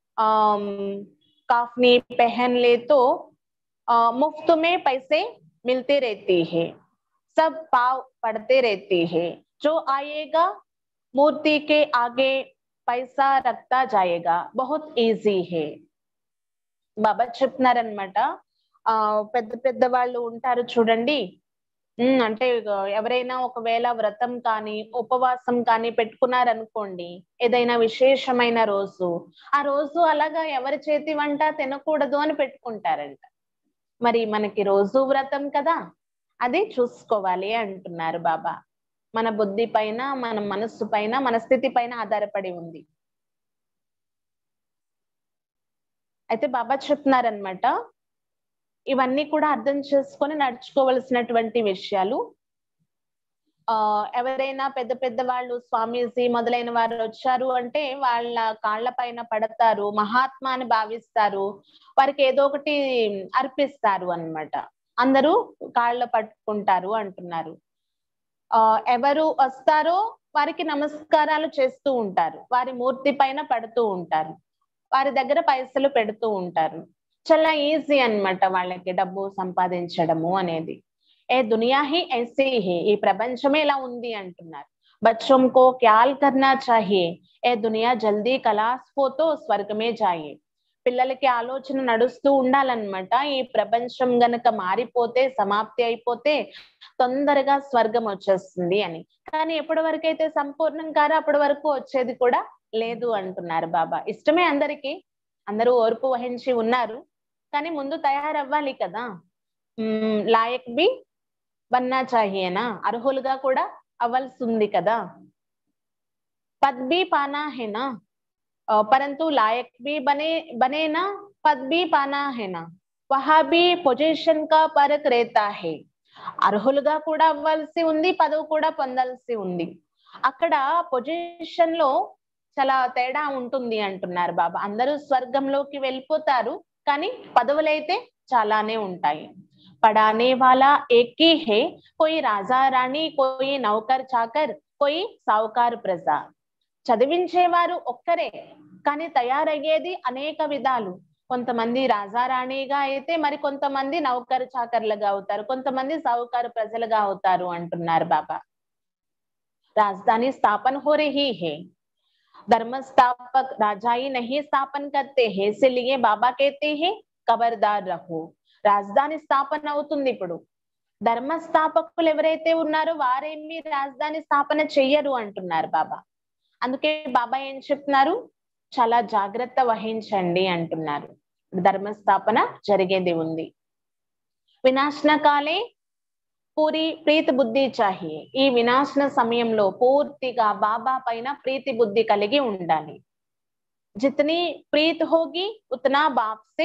काफनी पहन ले तो आ, मुफ्त में पैसे मिलते रहते हैं सब पाव पड़ते रहते हैं जो आएगा मूर्ति के आगे पैसा रखता जाएगा बहुत ఈజీ है బాబా చెప్తున్నారనమాట ఆ పెద్ద పెద్ద వాళ్ళు ఉంటారు చూడండి ఉమ్, అంటే ఇగ ఎవరైనా ఒకవేళ వ్రతం కానీ ఉపవాసం కానీ పెట్టుకున్నారనుకోండి ఏదైనా విశేషమైన రోజు ఆ రోజు అలాగా ఎవరి చేతి వంట తినకూడదు అని పెట్టుకుంటారంట మరి మనకి రోజు వ్రతం కదా అది చూసుకోవాలి అంటున్నారు బాబా మన బుద్ధి పైన మన మనస్సు పైన మన స్థితి పైన ఆధారపడి ఉంది అయితే బాబా చెప్తున్నారనమాట ఇవన్నీ కూడా అర్థం చేసుకొని నడుచుకోవలసినటువంటి విషయాలు ఆ ఎవరైనా పెద్ద పెద్ద వాళ్ళు స్వామీజీ మొదలైన వారు వచ్చారు అంటే వాళ్ళ కాళ్ళ పైన పడతారు మహాత్మా అని భావిస్తారు వారికి ఏదో ఒకటి అర్పిస్తారు అన్నమాట అందరూ కాళ్ళ పట్టుకుంటారు అంటున్నారు ఆ ఎవరు వస్తారో వారికి నమస్కారాలు చేస్తూ ఉంటారు వారి మూర్తి పైన పడుతూ ఉంటారు వారి దగ్గర పైసలు పెడుతూ ఉంటారు చాలా ఈజీ అన్నమాట వాళ్ళకి డబ్బు సంపాదించడము అనేది ఏ దునియా హీ ఐసీ హే ఈ ప్రపంచమే ఇలా ఉంది అంటున్నారు బచ్చోం కో క్యాల్ కర్నా చాహియే ఏ దునియా జల్దీ కలాస్ పోతో స్వర్గమే జాయే పిల్లలకి ఆలోచన నడుస్తూ ఉండాలన్నమాట ఈ ప్రపంచం గనక మారిపోతే సమాప్తి అయిపోతే తొందరగా స్వర్గం వచ్చేస్తుంది అని కానీ ఎప్పటి వరకు అయితే సంపూర్ణం కారో అప్పటి వరకు వచ్చేది కూడా లేదు అంటున్నారు బాబా ఇష్టమే అందరికి అందరూ ఓర్పు వహించి ఉన్నారు కానీ ముందు తయారవ్వాలి కదా ఉమ్, లాయక్ బి బన్నా చాహియేనా అర్హులుగా కూడా అవ్వాల్సి ఉంది కదా పద్ బి పానా హేనా अ, परंतु लायक भी बने बने ना पद भी पाना है ना वहा भी పొజిషన్ కా పరక్ రేతా హే అర్హులుగా కూడా అవ్వాల్సి ఉంది పదవి కూడా పొందాల్సి ఉంది అక్కడ పొజిషన్ లో చాలా తేడా ఉంటుంది అంటున్నారు బాబా అందరూ స్వర్గంలోకి వెళ్ళిపోతారు కానీ పదవులైతే చాలానే ఉంటాయి పడానే వాలా ఏకీ హే కోయి రాజా రాణి కోయి నౌకర్ చాకర్ కోయి సావుకార్ ప్రజా చదివించేవారు ఒక్కరే కానీ తయారయ్యేది అనేక విధాలు కొంతమంది రాజారాణిగా అయితే మరి కొంతమంది నౌకరు చాకర్లుగా అవుతారు కొంతమంది సావుకారు ప్రజలుగా అవుతారు అంటున్నారు బాబా राजधानी स्थापन हो रही है धर्म स्थापक राजा ही नहीं स्थापन करते हैं इसलिए बाबा कहते हैं खबरदार रहो రాజధాని స్థాపన అవుతుంది ఇప్పుడు ధర్మ స్థాపకులు ఎవరైతే ఉన్నారో వారేమి రాజధాని స్థాపన చెయ్యరు అంటున్నారు బాబా అందుకే బాబా ఏం చెప్తున్నారు చాలా జాగ్రత్త వహించండి అంటున్నారు ధర్మ స్థాపన జరిగేది ఉంది వినాశన కాలే పూరి ప్రీతి బుద్ధి చాహియే ఈ వినాశన సమయంలో పూర్తిగా బాబా పైన ప్రీతి బుద్ధి కలిగి ఉండాలి జితని ప్రీత్ హోగి ఉతనా బాప్ సే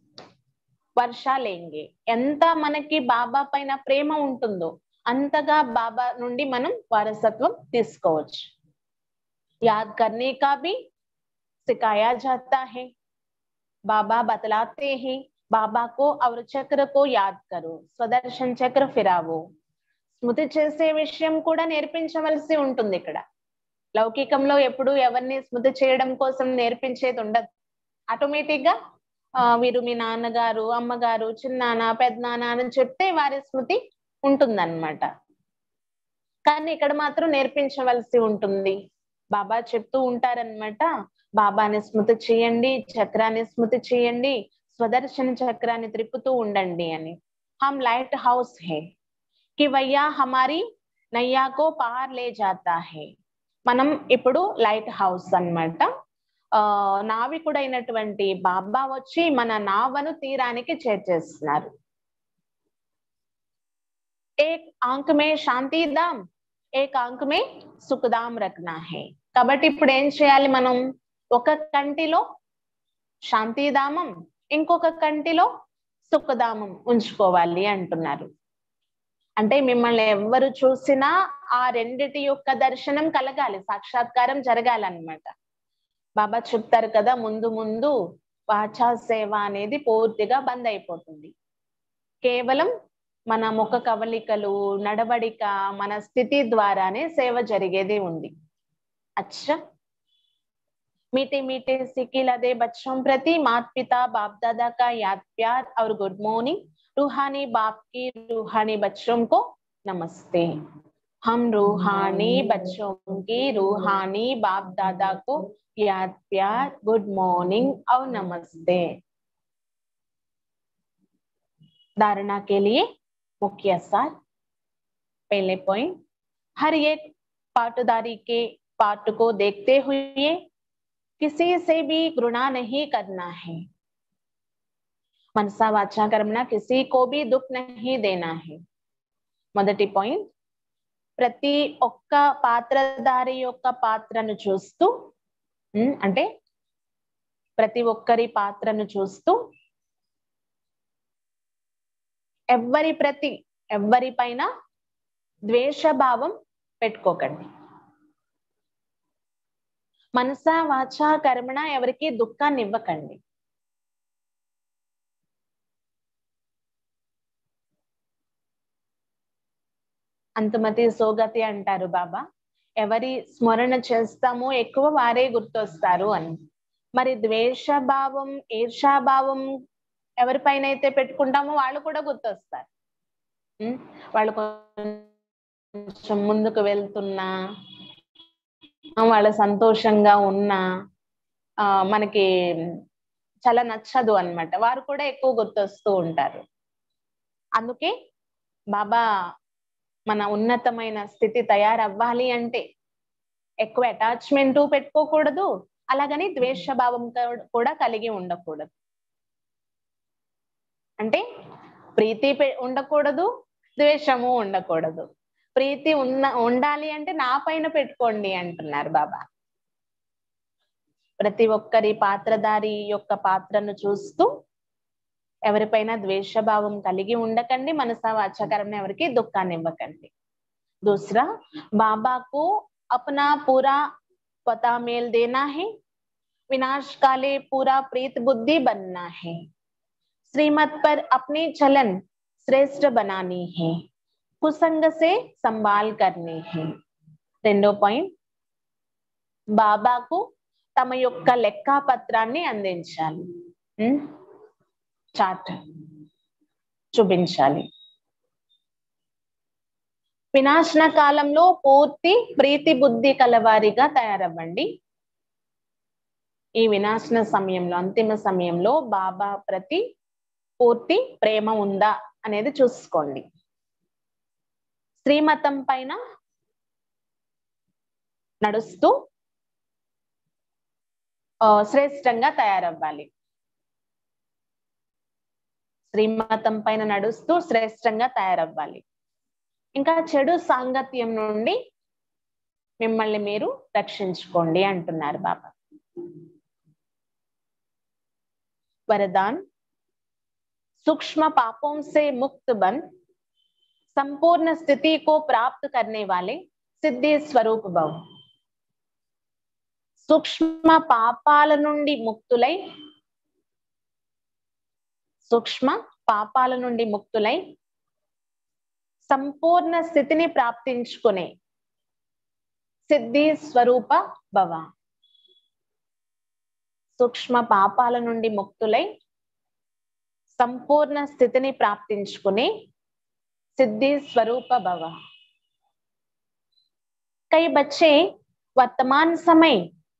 వర్ష లేంగే ఎంత మనకి బాబా పైన ప్రేమ ఉంటుందో అంతగా బాబా నుండి మనం వారసత్వం తీసుకోవచ్చు याद करने का भी सिखाया जाता है बाबा बतलाते हैं बाबा को और चक्र को याद करो స్వదర్శన్ చక్ర ఫిరావో స్మృతి చేసే విషయం కూడా నేర్పించవలసి ఉంటుంది ఇక్కడ లౌకికంలో ఎప్పుడు ఎవరిని స్మృతి చేయడం కోసం నేర్పించేది ఉండదు ఆటోమేటిక్ గా ఆ, వీరు మీ నాన్నగారు అమ్మగారు చిన్నాన్న పెద్దనాన్న అని చెప్తే వారి స్మృతి ఉంటుందన్నమాట కానీ ఇక్కడ మాత్రం నేర్పించవలసి ఉంటుంది బాబా చెప్తూ ఉంటారన్నమాట బాబాని స్మృతి చేయండి చక్రాన్ని స్మృతి చేయండి స్వదర్శన చక్రాన్ని త్రిప్పుతూ ఉండండి అని హమ్ లైట్ హౌస్ హే కి వయ్యా హమారి నయ్యాకో పార్ లే జాతా హే మనం ఇప్పుడు లైట్ హౌస్ అన్నమాట ఆ నావికుడైనటువంటి బాబా వచ్చి మన నావను తీరానికి చేర్చేస్తున్నారు ఏక్ ఆంక్ మే శాంతిదాం ఏక్ ఆంక్ మే సుఖదాం రఖనా హే కాబట్టి ఇప్పుడు ఏం చేయాలి మనం ఒక కంటిలో శాంతిధామం ఇంకొక కంటిలో సుఖధామం ఉంచుకోవాలి అంటున్నారు అంటే మిమ్మల్ని ఎవ్వరు చూసినా ఆ రెండిటి యొక్క దర్శనం కలగాలి సాక్షాత్కారం జరగాలన్నమాట బాబా చెప్తారు కదా ముందు ముందు వాచా సేవ అనేది పూర్తిగా బంద్ అయిపోతుంది కేవలం మన ముఖ కవలికలు నడవడిక మన స్థితి ద్వారానే సేవ జరిగేది ఉంది अच्छा मीठे मीठे सिक्की लदे बच्चों प्रति माता पिता बाप दादा का याद प्यार और गुड मॉर्निंग रूहानी बाप की रूहानी बच्चों को नमस्ते हम रूहानी बच्चों की रूहानी बाप दादा को याद प्यार गुड मॉर्निंग और नमस्ते धारणा के लिए मुख्य सार पहले पॉइंट हर एक पाटदारी के पाठ को देखते हुए किसी से भी घृणा नहीं करना है మనసా వాచా కర్మణ కిసి కో బి దుఃఖ్ నహీ దేనా హే మొదటి పాయింట్ ప్రతి ఒక్క పాత్రధారి యొక్క పాత్రను చూస్తూ ఉమ్, అంటే ప్రతి ఒక్కరి పాత్రను చూస్తూ ఎవ్వరి ప్రతి ఎవ్వరి పైన ద్వేషభావం పెట్టుకోకండి మనస వాచ కర్మణ ఎవరికి దుఃఖాన్ని ఇవ్వకండి అంతమతి సోగతి అంటారు బాబా ఎవరి స్మరణ చేస్తామో ఎక్కువ వారే గుర్తొస్తారు అని మరి ద్వేష భావం ఈర్షాభావం ఎవరిపైన అయితే పెట్టుకుంటామో వాళ్ళు కూడా గుర్తొస్తారు ఉం? వాళ్ళు కొంచెం ముందుకు వెళ్తున్నా ఆ, వాళ్ళ సంతోషంగా ఉన్నా ఆ మనకి చాలా నచ్చదు అన్నమాట వారు కూడా ఎక్కువ గుర్తొస్తూ ఉంటారు అందుకే బాబా మన ఉన్నతమైన స్థితి తయారవ్వాలి అంటే ఎక్కువ అటాచ్మెంట్ పెట్టుకోకూడదు అలాగని ద్వేష భావం కూ- కూడా కలిగి ఉండకూడదు అంటే ప్రీతి పె- ఉండకూడదు ద్వేషము ఉండకూడదు ప్రీతి ఉన్న ఉండాలి అంటే నా పైన పెట్టుకోండి అంటున్నారు బాబా ప్రతి ఒక్కరి పాత్రధారి యొక్క పాత్రను చూస్తూ ఎవరిపైన ద్వేషభావం కలిగి ఉండకండి మనసా వాచకరం ఎవరికి దుఃఖాన్ని ఇవ్వకండి दूसरा बाबा को अपना पूरा पता मेल देना है विनाश काले पूरा प्रीत बुद्धि बनना है श्रीमत पर अपने चलन श्रेष्ठ बनानी है कुसंग से संभाल करनी है రెండో పాయింట్ బాబాకు తమ యొక్క లెక్కా పత్రాన్ని అందించాలి ఉం? చార్ట్ చూపించాలి వినాశన కాలంలో పూర్తి ప్రీతి బుద్ధి కలవారిగా తయారవ్వండి ఈ వినాశన సమయంలో అంతిమ సమయంలో బాబా ప్రతి పూర్తి ప్రేమ ఉందా అనేది చూసుకోండి శ్రీమతం పైన నడుస్తూ ఆ, శ్రేష్టంగా తయారవ్వాలి శ్రీమతం పైన నడుస్తూ శ్రేష్టంగా తయారవ్వాలి ఇంకా చెడు సాంగత్యం నుండి మిమ్మల్ని మీరు రక్షించుకోండి అంటున్నారు బాబా वरदान सूक्ष्म पापों से मुक्त बन संपूर्ण स्थिति को प्राप्त करने वाले సిద్ధి స్వరూప భవ సూక్ష్మ పాపాల నుండి ముక్తులై సూక్ష్మ పాపాల నుండి ముక్తులై సంపూర్ణ స్థితిని ప్రాప్తించుకునే సిద్ధి స్వరూప భవ సూక్ష్మ పాపాల నుండి ముక్తులై సంపూర్ణ స్థితిని ప్రాప్తించుకునే సిద్ధి స్వరూप भव कई बच्चे वर्तमान समय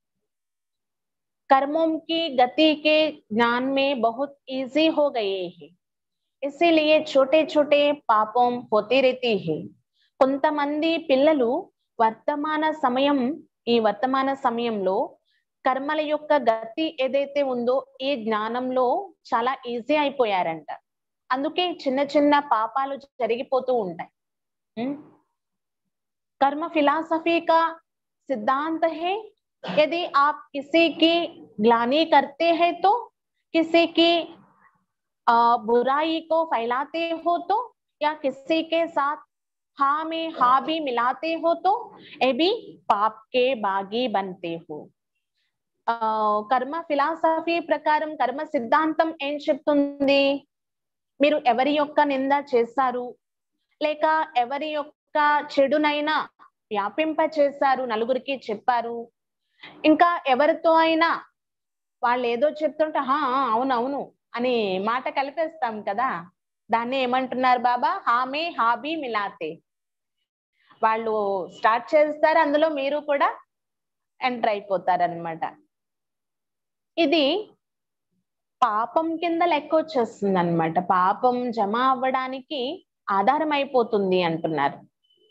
कर्मों की गति के ज्ञान में बहुत इजी हो गए हैं इसीलिए छोटे छोटे పాపం होती रहती है కొంతమంది పిల్లలు వర్తమాన సమయం ఈ వర్తమాన సమయంలో కర్మల యొక్క గతి ఏదైతే ఉందో ఈ జ్ఞానంలో చాలా ఈజీ అయిపోయారంట అందుకే చిన్న చిన్న పాపాలు జరిగిపోతూ ఉంటాయి ఉం? कर्म फिलॉसफी का सिद्धांत है यदि आप किसी की ग्लानी करते हैं तो किसी की आ, बुराई को फैलाते हो तो या किसी के साथ हाँ में हाँ भी मिलाते हो तो ये भी पाप के बागी बनते हो ఆ, కర్మ ఫిలాసఫీ ప్రకారం కర్మ సిద్ధాంతం ఏం చెప్తుంది మీరు ఎవరి యొక్క నింద చేశారు లేక ఎవరి యొక్క చెడునైనా వ్యాపింప చేశారు నలుగురికి చెప్పారు ఇంకా ఎవరితో అయినా వాళ్ళు ఏదో చెప్తుంటే హా అవును అవును అని మాట కలిపేస్తాం కదా దాన్ని ఏమంటున్నారు బాబా హామే హాబీ మిలాతే వాళ్ళు స్టార్ట్ చేస్తారు అందులో మీరు కూడా ఎంటర్ అయిపోతారు అనమాట ఇది పాపం కింద లెక్క వచ్చేస్తుంది అనమాట పాపం జమ అవ్వడానికి ఆధారం అయిపోతుంది అంటున్నారు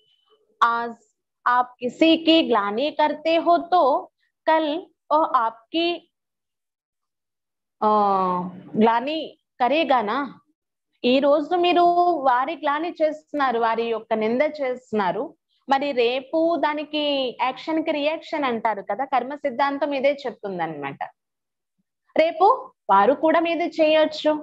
आज आप किसी की ग्लानी करते हो तो कल वो आपकी గ్లాని కరేగానా ఈ రోజు మీరు వారి గ్లాని చేస్తున్నారు వారి యొక్క నింద చేస్తున్నారు మరి రేపు దానికి యాక్షన్ కి రియాక్షన్ అంటారు కదా కర్మ సిద్ధాంతం ఇదే చెప్తుంది అనమాట రేపు వారు కూడా మీది చేయొచ్చు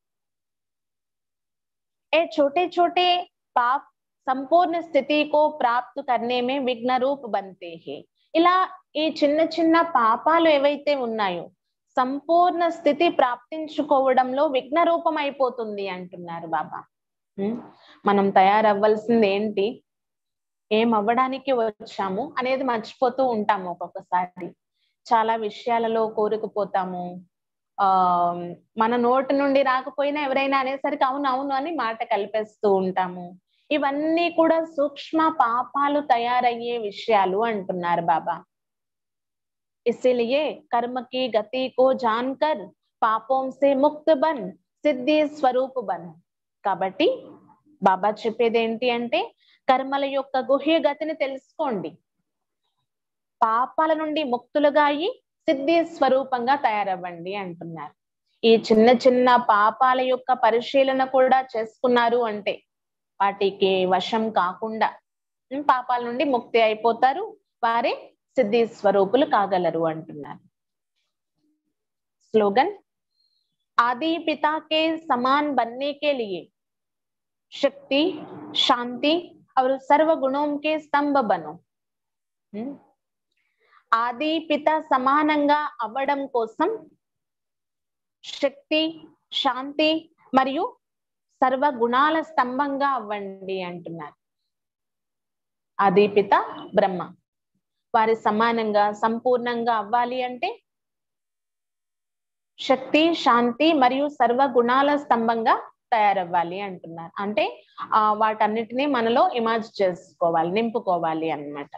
ఏ छोटे छोटे पाप సంపూర్ణ స్థితి కో ప్రాప్తు కర్నే మే విఘ్న రూప్ బంతే హే ఇలా ఈ చిన్న చిన్న పాపాలు ఏవైతే ఉన్నాయో సంపూర్ణ స్థితి ప్రాప్తించుకోవడంలో విఘ్న రూపం అయిపోతుంది అంటున్నారు బాబా మనం తయారవ్వాల్సింది ఏంటి ఏం అవ్వడానికి వచ్చాము అనేది మర్చిపోతూ ఉంటాము ఒక్కొక్కసారి చాలా విషయాలలో కోరుకుపోతాము ఆ మన నోటి నుండి రాకపోయినా ఎవరైనా అనేసరికి అవును అవును అని మాట కలిపేస్తూ ఉంటాము ఇవన్నీ కూడా సూక్ష్మ పాపాలు తయారయ్యే విషయాలు అంటున్నారు బాబా इसीलिए कर्म की गति को जानकर పాపం से ముక్త బన్ సిద్ధి స్వరూప్ బన్ కాబట్టి బాబా చెప్పేది ఏంటి అంటే కర్మల యొక్క గుహ్య గతిని తెలుసుకోండి పాపాల నుండి ముక్తులుగా అయి సిద్ధి స్వరూపంగా తయారవ్వండి అంటున్నారు ఈ చిన్న చిన్న పాపాల యొక్క పరిశీలన కూడా చేసుకున్నారు అంటే వాటికి వశం కాకుండా పాపాల నుండి ముక్తి అయిపోతారు వారే సిద్ధి స్వరూపులు కాగలరు అంటున్నారు స్లోగన్ ఆది పిता के समान बनने के लिए शक्ति शांति और सर्व गुणों के स्तंभ बनो ఆది పిత సమానంగా అవ్వడం కోసం శక్తి శాంతి మరియు సర్వ గుణాల స్తంభంగా అవ్వండి అంటున్నారు ఆది పిత బ్రహ్మ వారి సమానంగా సంపూర్ణంగా అవ్వాలి అంటే శక్తి శాంతి మరియు సర్వ గుణాల స్తంభంగా తయారవ్వాలి అంటున్నారు అంటే ఆ వాటన్నిటిని మనలో ఇమాజ్ చేసుకోవాలి నింపుకోవాలి అన్నమాట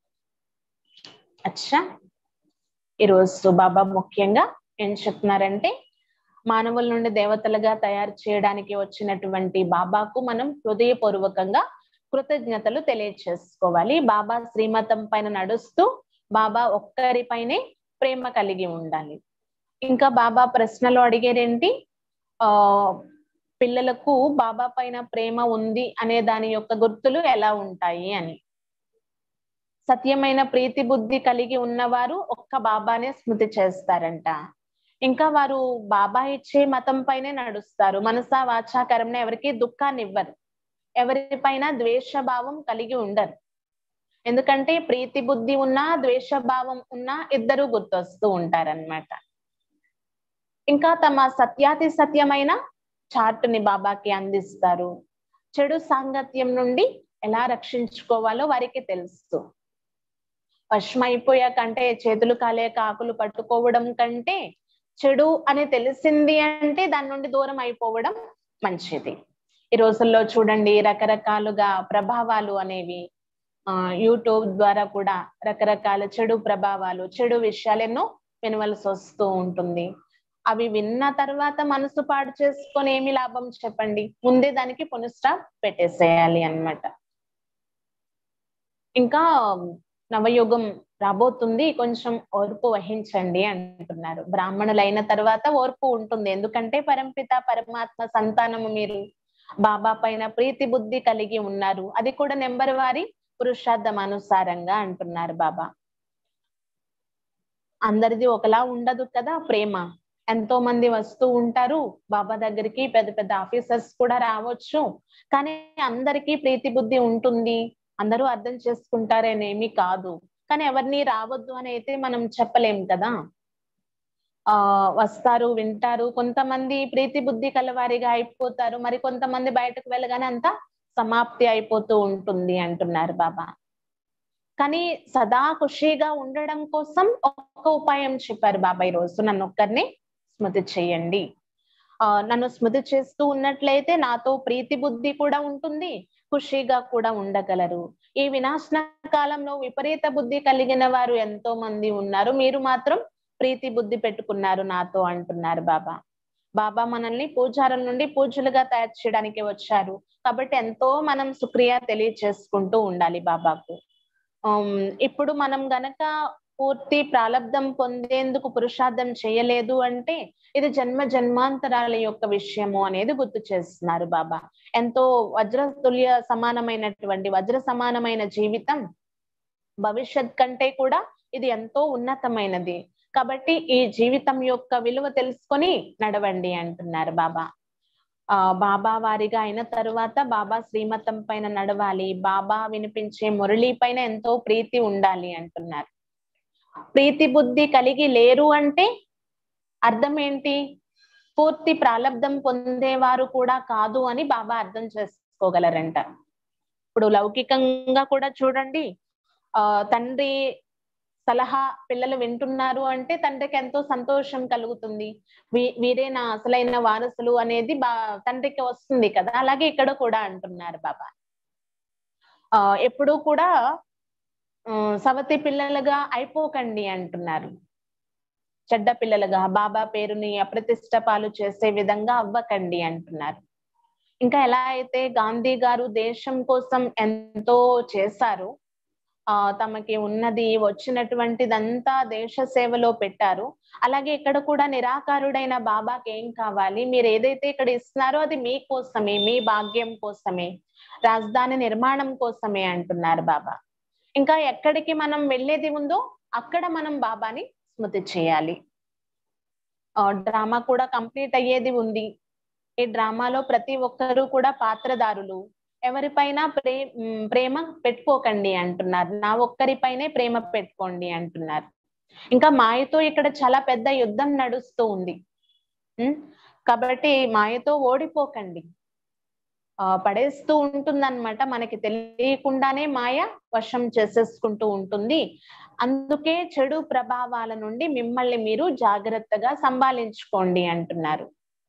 అచ్చా ఈరోజు బాబా ముఖ్యంగా ఏం చెప్తున్నారంటే మానవుల నుండి దేవతలుగా తయారు చేయడానికి వచ్చినటువంటి బాబాకు మనం హృదయపూర్వకంగా కృతజ్ఞతలు తెలియచేసుకోవాలి బాబా శ్రీమతం పైన నడుస్తూ బాబా ఒక్కరిపైనే ప్రేమ కలిగి ఉండాలి ఇంకా బాబా ప్రశ్నలు అడిగేదేంటి ఆ పిల్లలకు బాబా పైన ప్రేమ ఉంది అనే దాని యొక్క గుర్తులు ఎలా ఉంటాయి అని సత్యమైన ప్రీతి బుద్ధి కలిగి ఉన్నవారు ఒక్క బాబానే స్మృతి చేస్తారంట ఇంకా వారు బాబా ఇచ్చే మతం పైనే నడుస్తారు మనసా వాచాకరంన ఎవరికి దుఃఖాన్ని ఇవ్వరు ఎవరిపైన ద్వేష భావం కలిగి ఉండరు ఎందుకంటే ప్రీతి బుద్ధి ఉన్నా ద్వేష భావం ఉన్నా ఇద్దరు గుర్తొస్తూ ఉంటారనమాట ఇంకా తమ సత్యాతి సత్యమైన చార్టుని బాబాకి అందిస్తారు చెడు సాంగత్యం నుండి ఎలా రక్షించుకోవాలో వారికి తెలుసు వశమైపోయాకంటే చేతులు కాలేక ఆకులు పట్టుకోవడం కంటే చెడు అని తెలిసింది అంటే దాని నుండి దూరం అయిపోవడం మంచిది ఈ రోజుల్లో చూడండి రకరకాలుగా ప్రభావాలు అనేవి ఆ యూట్యూబ్ ద్వారా కూడా రకరకాల చెడు ప్రభావాలు చెడు విషయాలు ఎన్నో వినవలసి వస్తూ ఉంటుంది అవి విన్న తర్వాత మనసు పాడు చేసుకొని ఏమి లాభం చెప్పండి ముందే దానికి పునఃస్టాప్ పెట్టేసేయాలి అన్నమాట ఇంకా నవయుగం రాబోతుంది కొంచెం ఓర్పు వహించండి అంటున్నారు బ్రాహ్మణులైన తర్వాత ఓర్పు ఉంటుంది ఎందుకంటే పరంపిత పరమాత్మ సంతానము మీరు బాబా పైన ప్రీతి బుద్ధి కలిగి ఉన్నారు అది కూడా నెంబర్ వారి పురుషార్థం అనుసారంగా అంటున్నారు బాబా అందరిది ఒకలా ఉండదు కదా ప్రేమ ఎంతో మంది వస్తూ ఉంటారు బాబా దగ్గరికి పెద్ద పెద్ద ఆఫీసర్స్ కూడా రావచ్చు కానీ అందరికీ ప్రీతి బుద్ధి ఉంటుంది అందరూ అర్థం చేసుకుంటారనేమి కాదు కానీ ఎవరిని రావద్దు అని అయితే మనం చెప్పలేం కదా ఆ వస్తారు వింటారు కొంతమంది ప్రీతి బుద్ధి కలవారిగా అయిపోతారు మరి కొంతమంది బయటకు వెళ్ళగానే అంతా సమాప్తి అయిపోతూ ఉంటుంది అంటున్నారు బాబా కానీ సదా ఖుషీగా ఉండడం కోసం ఒక్క ఉపాయం చెప్పారు బాబా ఈ రోజు నన్ను ఒక్కరిని స్మృతి చేయండి ఆ నన్ను స్మృతి చేస్తూ ఉన్నట్లయితే నాతో ప్రీతి బుద్ధి కూడా ఉంటుంది ఖుషీగా కూడా ఉండగలరు ఈ వినాశన కాలంలో విపరీత బుద్ధి కలిగిన వారు ఎంతో మంది ఉన్నారు మీరు మాత్రం ప్రీతి బుద్ధి పెట్టుకున్నారు నాతో అంటున్నారు బాబా బాబా మనల్ని పూజారుల నుండి పూజలుగా తయారు చేయడానికి వచ్చారు కాబట్టి ఎంతో మనం సుక్రియ తెలియచేసుకుంటూ ఉండాలి బాబాకు ఆమ్, ఇప్పుడు మనం గనక పూర్తి ప్రాలబ్ధం పొందేందుకు పురుషార్థం చేయలేదు అంటే ఇది జన్మ జన్మాంతరాల యొక్క విషయము అనేది గుర్తు చేస్తున్నారు బాబా ఎంతో వజ్రతుల్య సమానమైనటువంటి వజ్ర సమానమైన జీవితం భవిష్యత్ కంటే కూడా ఇది ఎంతో ఉన్నతమైనది కాబట్టి ఈ జీవితం యొక్క విలువ తెలుసుకొని నడవండి అంటున్నారు బాబా ఆ బాబా వారిగా అయిన తరువాత బాబా శ్రీమతం పైన నడవాలి బాబా వినిపించే మురళి పైన ఎంతో ప్రీతి ఉండాలి అంటున్నారు ప్రీతి బుద్ధి కలిగి లేరు అంటే అర్థం ఏంటి పూర్తి ప్రాలబ్ధం పొందేవారు కూడా కాదు అని బాబా అర్థం చేసుకోగలరంట ఇప్పుడు లౌకికంగా కూడా చూడండి ఆ తండ్రి సలహా పిల్లలు వింటున్నారు అంటే తండ్రికి ఎంతో సంతోషం కలుగుతుంది వీ- వీరే నా అసలైన వారసులు అనేది బా తండ్రికి వస్తుంది కదా అలాగే ఇక్కడ కూడా అంటున్నారు బాబా ఆ ఎప్పుడూ కూడా ఆ, సవతి పిల్లలుగా అయిపోకండి అంటున్నారు చెడ్డ పిల్లలుగా బాబా పేరుని అప్రతిష్ట పాలు చేసే విధంగా అవ్వకండి అంటున్నారు ఇంకా ఎలా అయితే గాంధీ గారు దేశం కోసం ఎంతో చేశారు ఆ తమకి ఉన్నది వచ్చినటువంటిదంతా దేశ సేవలో పెట్టారు అలాగే ఇక్కడ కూడా నిరాకారుడైన బాబాకి ఏం కావాలి మీరు ఏదైతే ఇక్కడ ఇస్తున్నారో అది మీ కోసమే మీ భాగ్యం కోసమే రాజధాని నిర్మాణం కోసమే అంటున్నారు బాబా ఇంకా ఎక్కడికి మనం వెళ్ళేది ఉందో అక్కడ మనం బాబాని స్మృతి చేయాలి ఆ డ్రామా కూడా కంప్లీట్ అయ్యేది ఉంది ఈ డ్రామాలో ప్రతి ఒక్కరూ కూడా పాత్రదారులు ఎవరిపైన ప్రే ఉమ్, ప్రేమ పెట్టుకోకండి అంటున్నారు నా ఒక్కరిపైనే ప్రేమ పెట్టుకోండి అంటున్నారు ఇంకా మాయతో ఇక్కడ చాలా పెద్ద యుద్ధం నడుస్తూ ఉంది ఉమ్, కాబట్టి మాయతో ఓడిపోకండి ఆ పడేస్తూ ఉంటుందన్నమాట మనకి తెలియకుండానే మాయ వశం చేసేసుకుంటూ ఉంటుంది అందుకే చెడు ప్రభావాల నుండి మిమ్మల్ని మీరు జాగ్రత్తగా సంభాలించుకోండి అంటున్నారు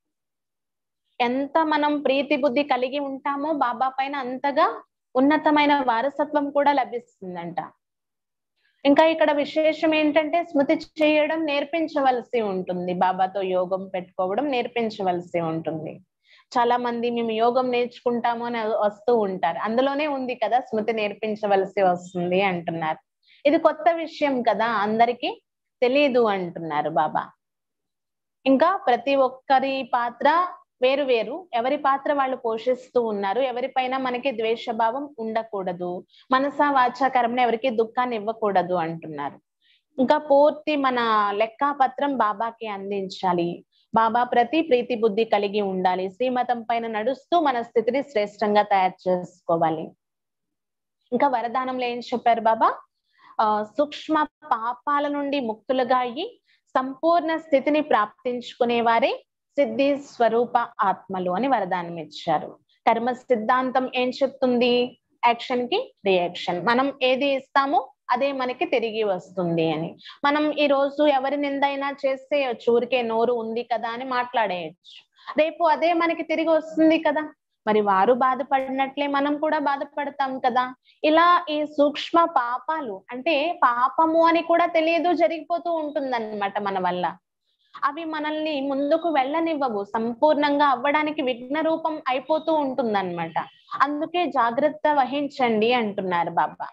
ఎంత మనం ప్రీతి బుద్ధి కలిగి ఉంటామో బాబా పైన అంతగా ఉన్నతమైన వారసత్వం కూడా లభిస్తుందంట ఇంకా ఇక్కడ విశేషం ఏంటంటే స్మృతి చేయడం నేర్పించవలసి ఉంటుంది బాబాతో యోగం పెట్టుకోవడం నేర్పించవలసి ఉంటుంది చాలా మంది మేము యోగం నేర్చుకుంటాము అని వస్తూ ఉంటారు అందులోనే ఉంది కదా స్మృతి నేర్పించవలసి వస్తుంది అంటున్నారు ఇది కొత్త విషయం కదా అందరికీ తెలియదు అంటున్నారు బాబా ఇంకా ప్రతి ఒక్కరి పాత్ర వేరు వేరు ఎవరి పాత్ర వాళ్ళు పోషిస్తూ ఉన్నారు ఎవరిపైన మనకి ద్వేషభావం ఉండకూడదు మనసా వాచాకరం ఎవరికి దుఃఖాన్ని ఇవ్వకూడదు అంటున్నారు ఇంకా పూర్తి మన లెక్కాపత్రం బాబాకి అందించాలి బాబా ప్రతి ప్రీతి బుద్ధి కలిగి ఉండాలి శ్రీమతం పైన నడుస్తూ మన స్థితిని శ్రేష్టంగా తయారు చేసుకోవాలి ఇంకా వరదానంలో ఏం చెప్పారు బాబా ఆ సూక్ష్మ పాపాల నుండి ముక్తులుగా అయ్యి సంపూర్ణ స్థితిని ప్రాప్తించుకునే వారే సిద్ధి స్వరూప ఆత్మలు అని వరదానం ఇచ్చారు కర్మ సిద్ధాంతం ఏం చెప్తుంది యాక్షన్ కి రియాక్షన్ మనం ఏది ఇస్తామో అదే మనకి తిరిగి వస్తుంది అని మనం ఈ రోజు ఎవరి నిందైనా చేసేయచ్చు ఊరికే నోరు ఉంది కదా అని మాట్లాడేయచ్చు రేపు అదే మనకి తిరిగి వస్తుంది కదా మరి వారు బాధపడినట్లే మనం కూడా బాధపడతాం కదా ఇలా ఈ సూక్ష్మ పాపాలు అంటే పాపము అని కూడా తెలియదు జరిగిపోతూ ఉంటుందన్నమాట మన వల్ల అవి మనల్ని ముందుకు వెళ్ళనివ్వవు సంపూర్ణంగా అవ్వడానికి విఘ్న రూపం అయిపోతూ ఉంటుందన్నమాట అందుకే జాగ్రత్త వహించండి అంటున్నారు బాబా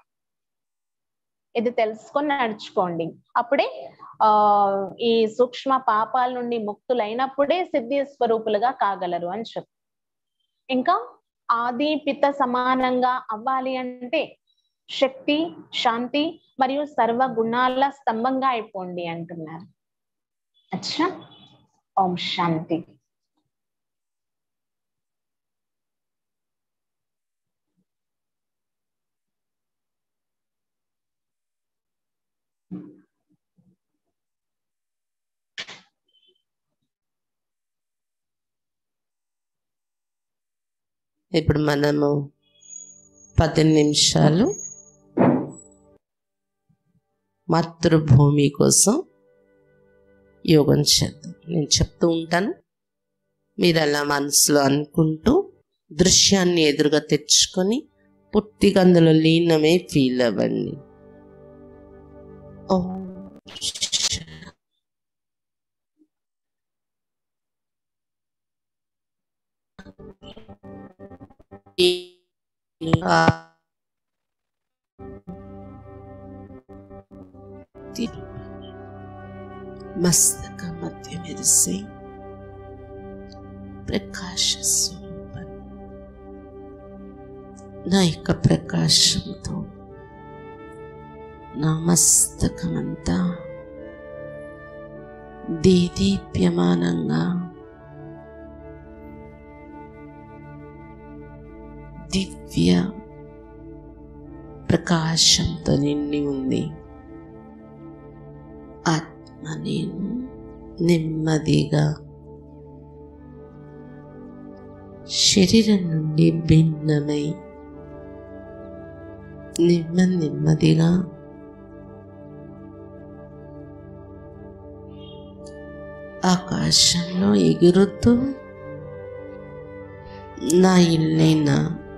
ఇది తెలుసుకొని నడుచుకోండి అప్పుడే ఆ ఈ సూక్ష్మ పాపాల నుండి ముక్తులైనప్పుడే సిద్ధి స్వరూపులుగా కాగలరు అని చెప్పు ఇంకా ఆది పిత సమానంగా అవ్వాలి అంటే శక్తి శాంతి మరియు సర్వ గుణాల స్తంభంగా అయిపోండి అంటున్నారు అచ్చా ఓం శాంతి ఇప్పుడు మనము పది నిమిషాలు మాతృభూమి కోసం యోగం చేద్దాం నేను చెప్తూ ఉంటాను మీరు అలా మనసులో అనుకుంటూ దృశ్యాన్ని ఎదురుగా తెచ్చుకొని పూర్తిగా అందులో లీనమే ఫీల్ అవ్వండి ఓం మస్తక మధ్య మెరిసే ప్రకాశ స్వరూపం నా యొక్క ప్రకాశంతో నా మస్తకమంతా దేదీప్యమానంగా దివ్య ప్రకాశంతో నిండి ఉంది ఆత్మ నేను నెమ్మదిగా శరీరం నుండి భిన్నమై నెమ్మది నెమ్మదిగా ఆకాశంలో ఎగురుతూ నా ఇల్లైన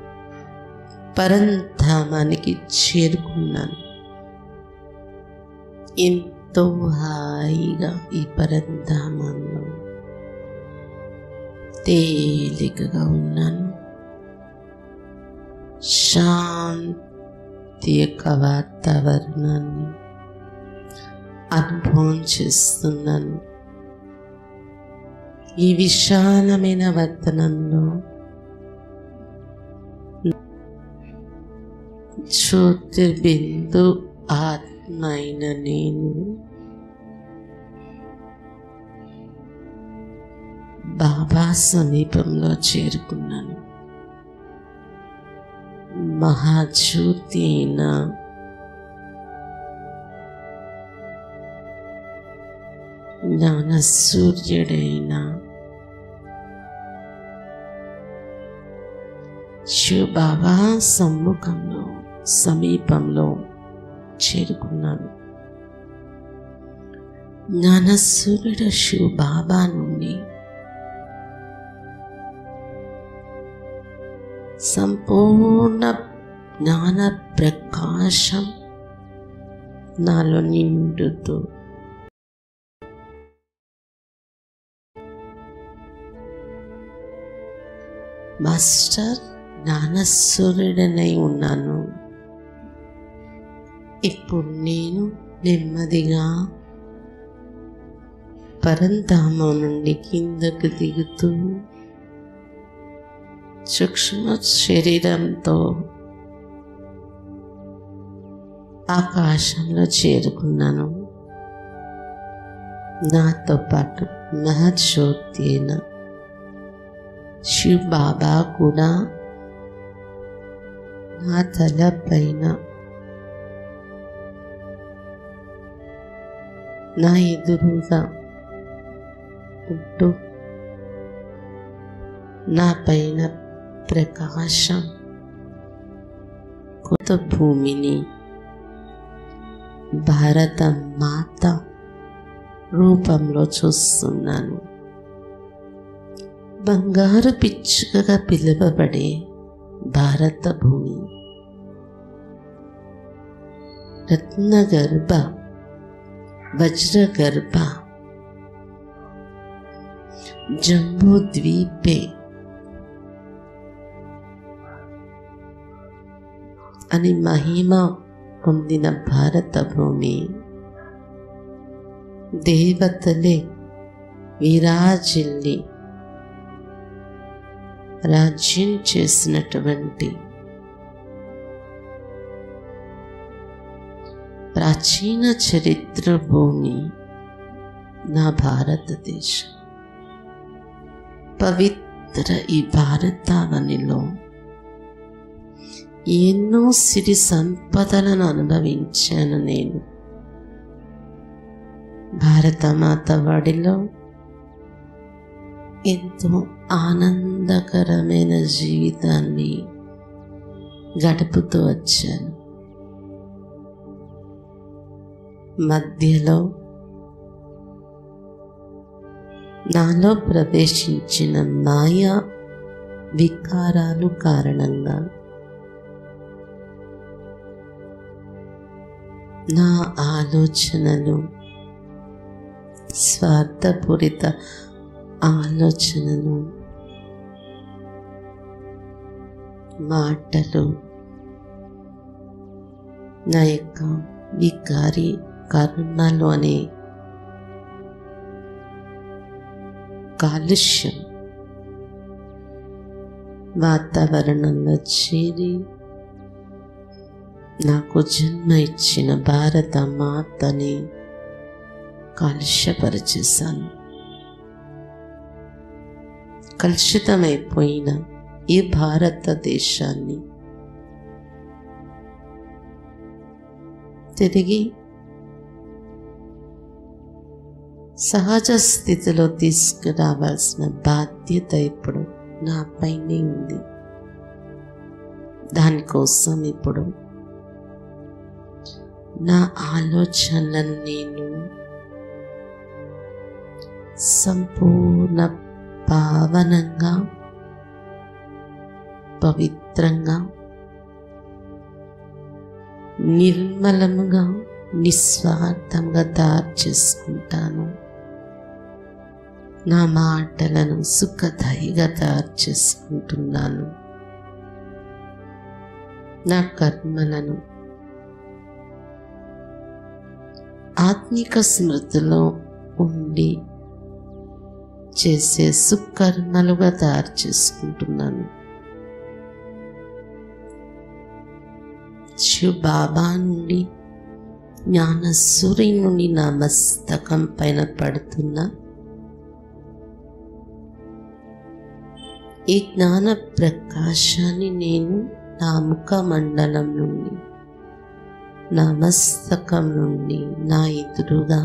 పరంధామానికి చేరుకున్నాను ఎంతో హాయిగా ఈ పరంధామంలో తేలికగా ఉన్నాను శాంతి యొక్క వాతావరణాన్ని అనుభవం చేస్తున్నాను ఈ విశాలమైన వర్తనంలో జ్యోతిర్బిందు ఆత్మ అయిన నేను బాబా సమీపంలో చేరుకున్నాను మహాజ్యోతి అయిన జ్ఞాన సూర్యుడైన శివబాబా సమ్ముఖంలో సమీపంలో చేరుకున్నాను జ్ఞానసూర్యుడు శివబాబా నుండి సంపూర్ణ జ్ఞాన ప్రకాశం నాలో నిండుతూ మాస్టర్ జ్ఞానసూర్యుడనై ఉన్నాను ఇప్పుడు నేను నెమ్మదిగా పరంధామం నుండి కిందకు దిగుతూ సూక్ష్మ శరీరంతో ఆకాశంలో చేరుకున్నాను నాతో పాటు మహజ్యోతి అయిన శివ్ బాబా కూడా నా తల పైన నా ఎదురుగా ఉంటూ నా పైన ప్రకాశం కొత్త భూమిని భారత మాత రూపంలో చూస్తున్నాను బంగారు పిచ్చుకగా పిలువబడే భారత భూమి రత్నగర్భ వజ్రగర్భ జంబూ ద్వీపే అని మహిమ పొందిన భారత భూమి దేవతలే విరాజిల్లి రాజ్యం చేసినటువంటి ప్రాచీన చరిత్ర భూమి నా భారతదేశం పవిత్ర ఈ భారతావనిలో ఎన్నో సిరి సంపదలను అనుభవించాను నేను భారతమాత వాడిలో ఎంతో ఆనందకరమైన జీవితాన్ని గడుపుతూ వచ్చాను మధ్యలో నాలో ప్రవేశించిన మాయా వికారాలు కారణంగా నా ఆలోచనలు స్వార్థపూరిత ఆలోచనలు మాటలు నా యొక్క వికారి కరుణలు అనే కాలుష్యం వాతావరణంలో చేరి నాకు జన్మ ఇచ్చిన భారత మాతని కాలుష్యపరిచేశాను కలుషితమైపోయిన ఈ భారతదేశాన్ని తిరిగి సహజ స్థితిలో తీసుకురావాల్సిన బాధ్యత ఇప్పుడు నా పైనే ఉంది దానికోసం ఇప్పుడు నా ఆలోచనలను నేను సంపూర్ణ పావనంగా పవిత్రంగా నిర్మలముగా నిస్వార్థంగా తయారు చేసుకుంటాను నా మాటలను సుఖదాయిగా తయారు చేసుకుంటున్నాను నా కర్మలను ఆత్మిక స్మృతిలో ఉండి చేసే సుకర్మలుగా తయారు చేసుకుంటున్నాను శివ బాబా నుండి జ్ఞాన సూర్యుని నుండి నా మస్తకం పైన పడుతున్న ఈ జ్ఞాన ప్రకాశాన్ని నేను నా ముఖ మండలం నుండి నా మస్తకం నుండి నా ఎదురుగా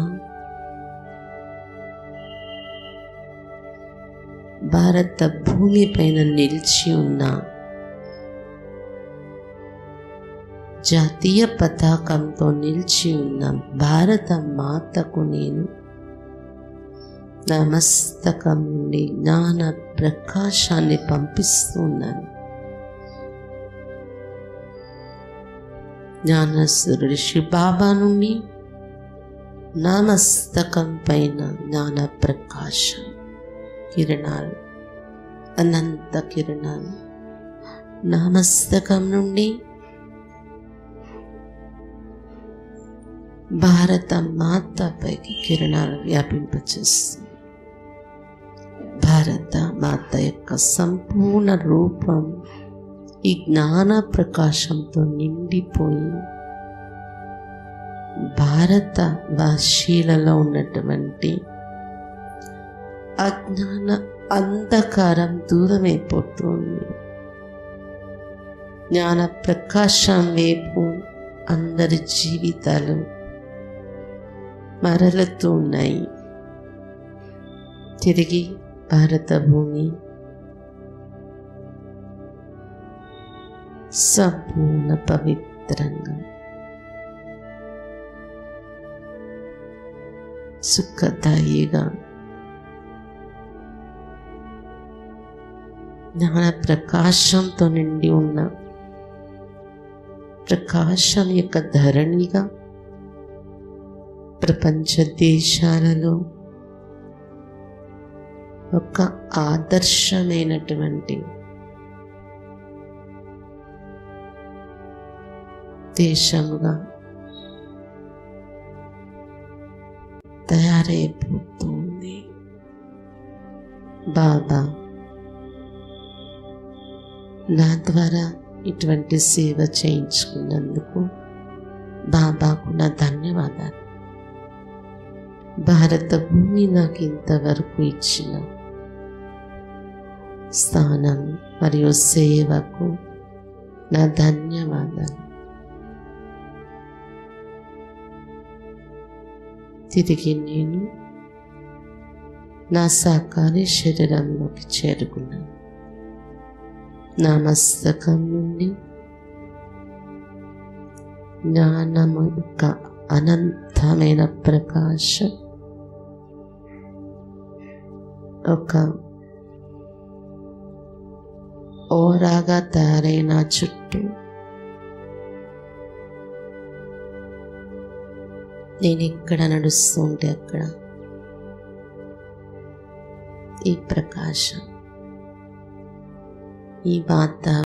భారత భూమి పైన నిలిచి ఉన్న జాతీయ పతాకంతో నిలిచి ఉన్న భారత మాతకు నేను నా మస్తకం నుండి జ్ఞాన ప్రకాశాన్ని పంపిస్తున్నాను జ్ఞానసురుడు శివబాబా నుండి నా మస్తకం పైన జ్ఞాన ప్రకాశం కిరణాలు అనంత కిరణాలు నా మస్తకం నుండి భారత మాత పైకి కిరణాలు వ్యాపింపచేస్తుంది భారత మాత యొక్క సంపూర్ణ రూపం ఈ జ్ఞాన ప్రకాశంతో నిండిపోయి భారత వాసీలలో ఉన్నటువంటి అజ్ఞాన అంధకారం దూరమైపోతుంది జ్ఞాన ప్రకాశం వైపు అందరి జీవితాలు మరలుతూ ఉన్నాయి తిరిగి భారత భూమి సంపూర్ణ పవిత్రంగా సుఖదాయిగా జ్ఞాన ప్రకాశంతో నిండి ఉన్న ప్రకాశం యొక్క ధరణిగా ప్రపంచ దేశాలలో ఒక ఆదర్శమైనటువంటి దేశముగా తయారైపోతుంది బాబా నా ద్వారా ఇటువంటి సేవ చేయించుకున్నందుకు బాబాకు నా ధన్యవాదాలు భారత భూమి నాకు ఇంతవరకు ఇచ్చిన స్థానం మరియు సేవకు నా ధన్యవాదాలు తిరిగి నేను నా సాకారి శరీరంలోకి చేరుకున్నాను నా మస్తకం నుండి జ్ఞానము యొక్క అనంతమైన ప్రకాశం ఒక ఓరాగా తయారైన చుట్టూ నేను ఎక్కడ నడుస్తుంటే అక్కడ ఈ ప్రకాశం ఈ వాతావరణం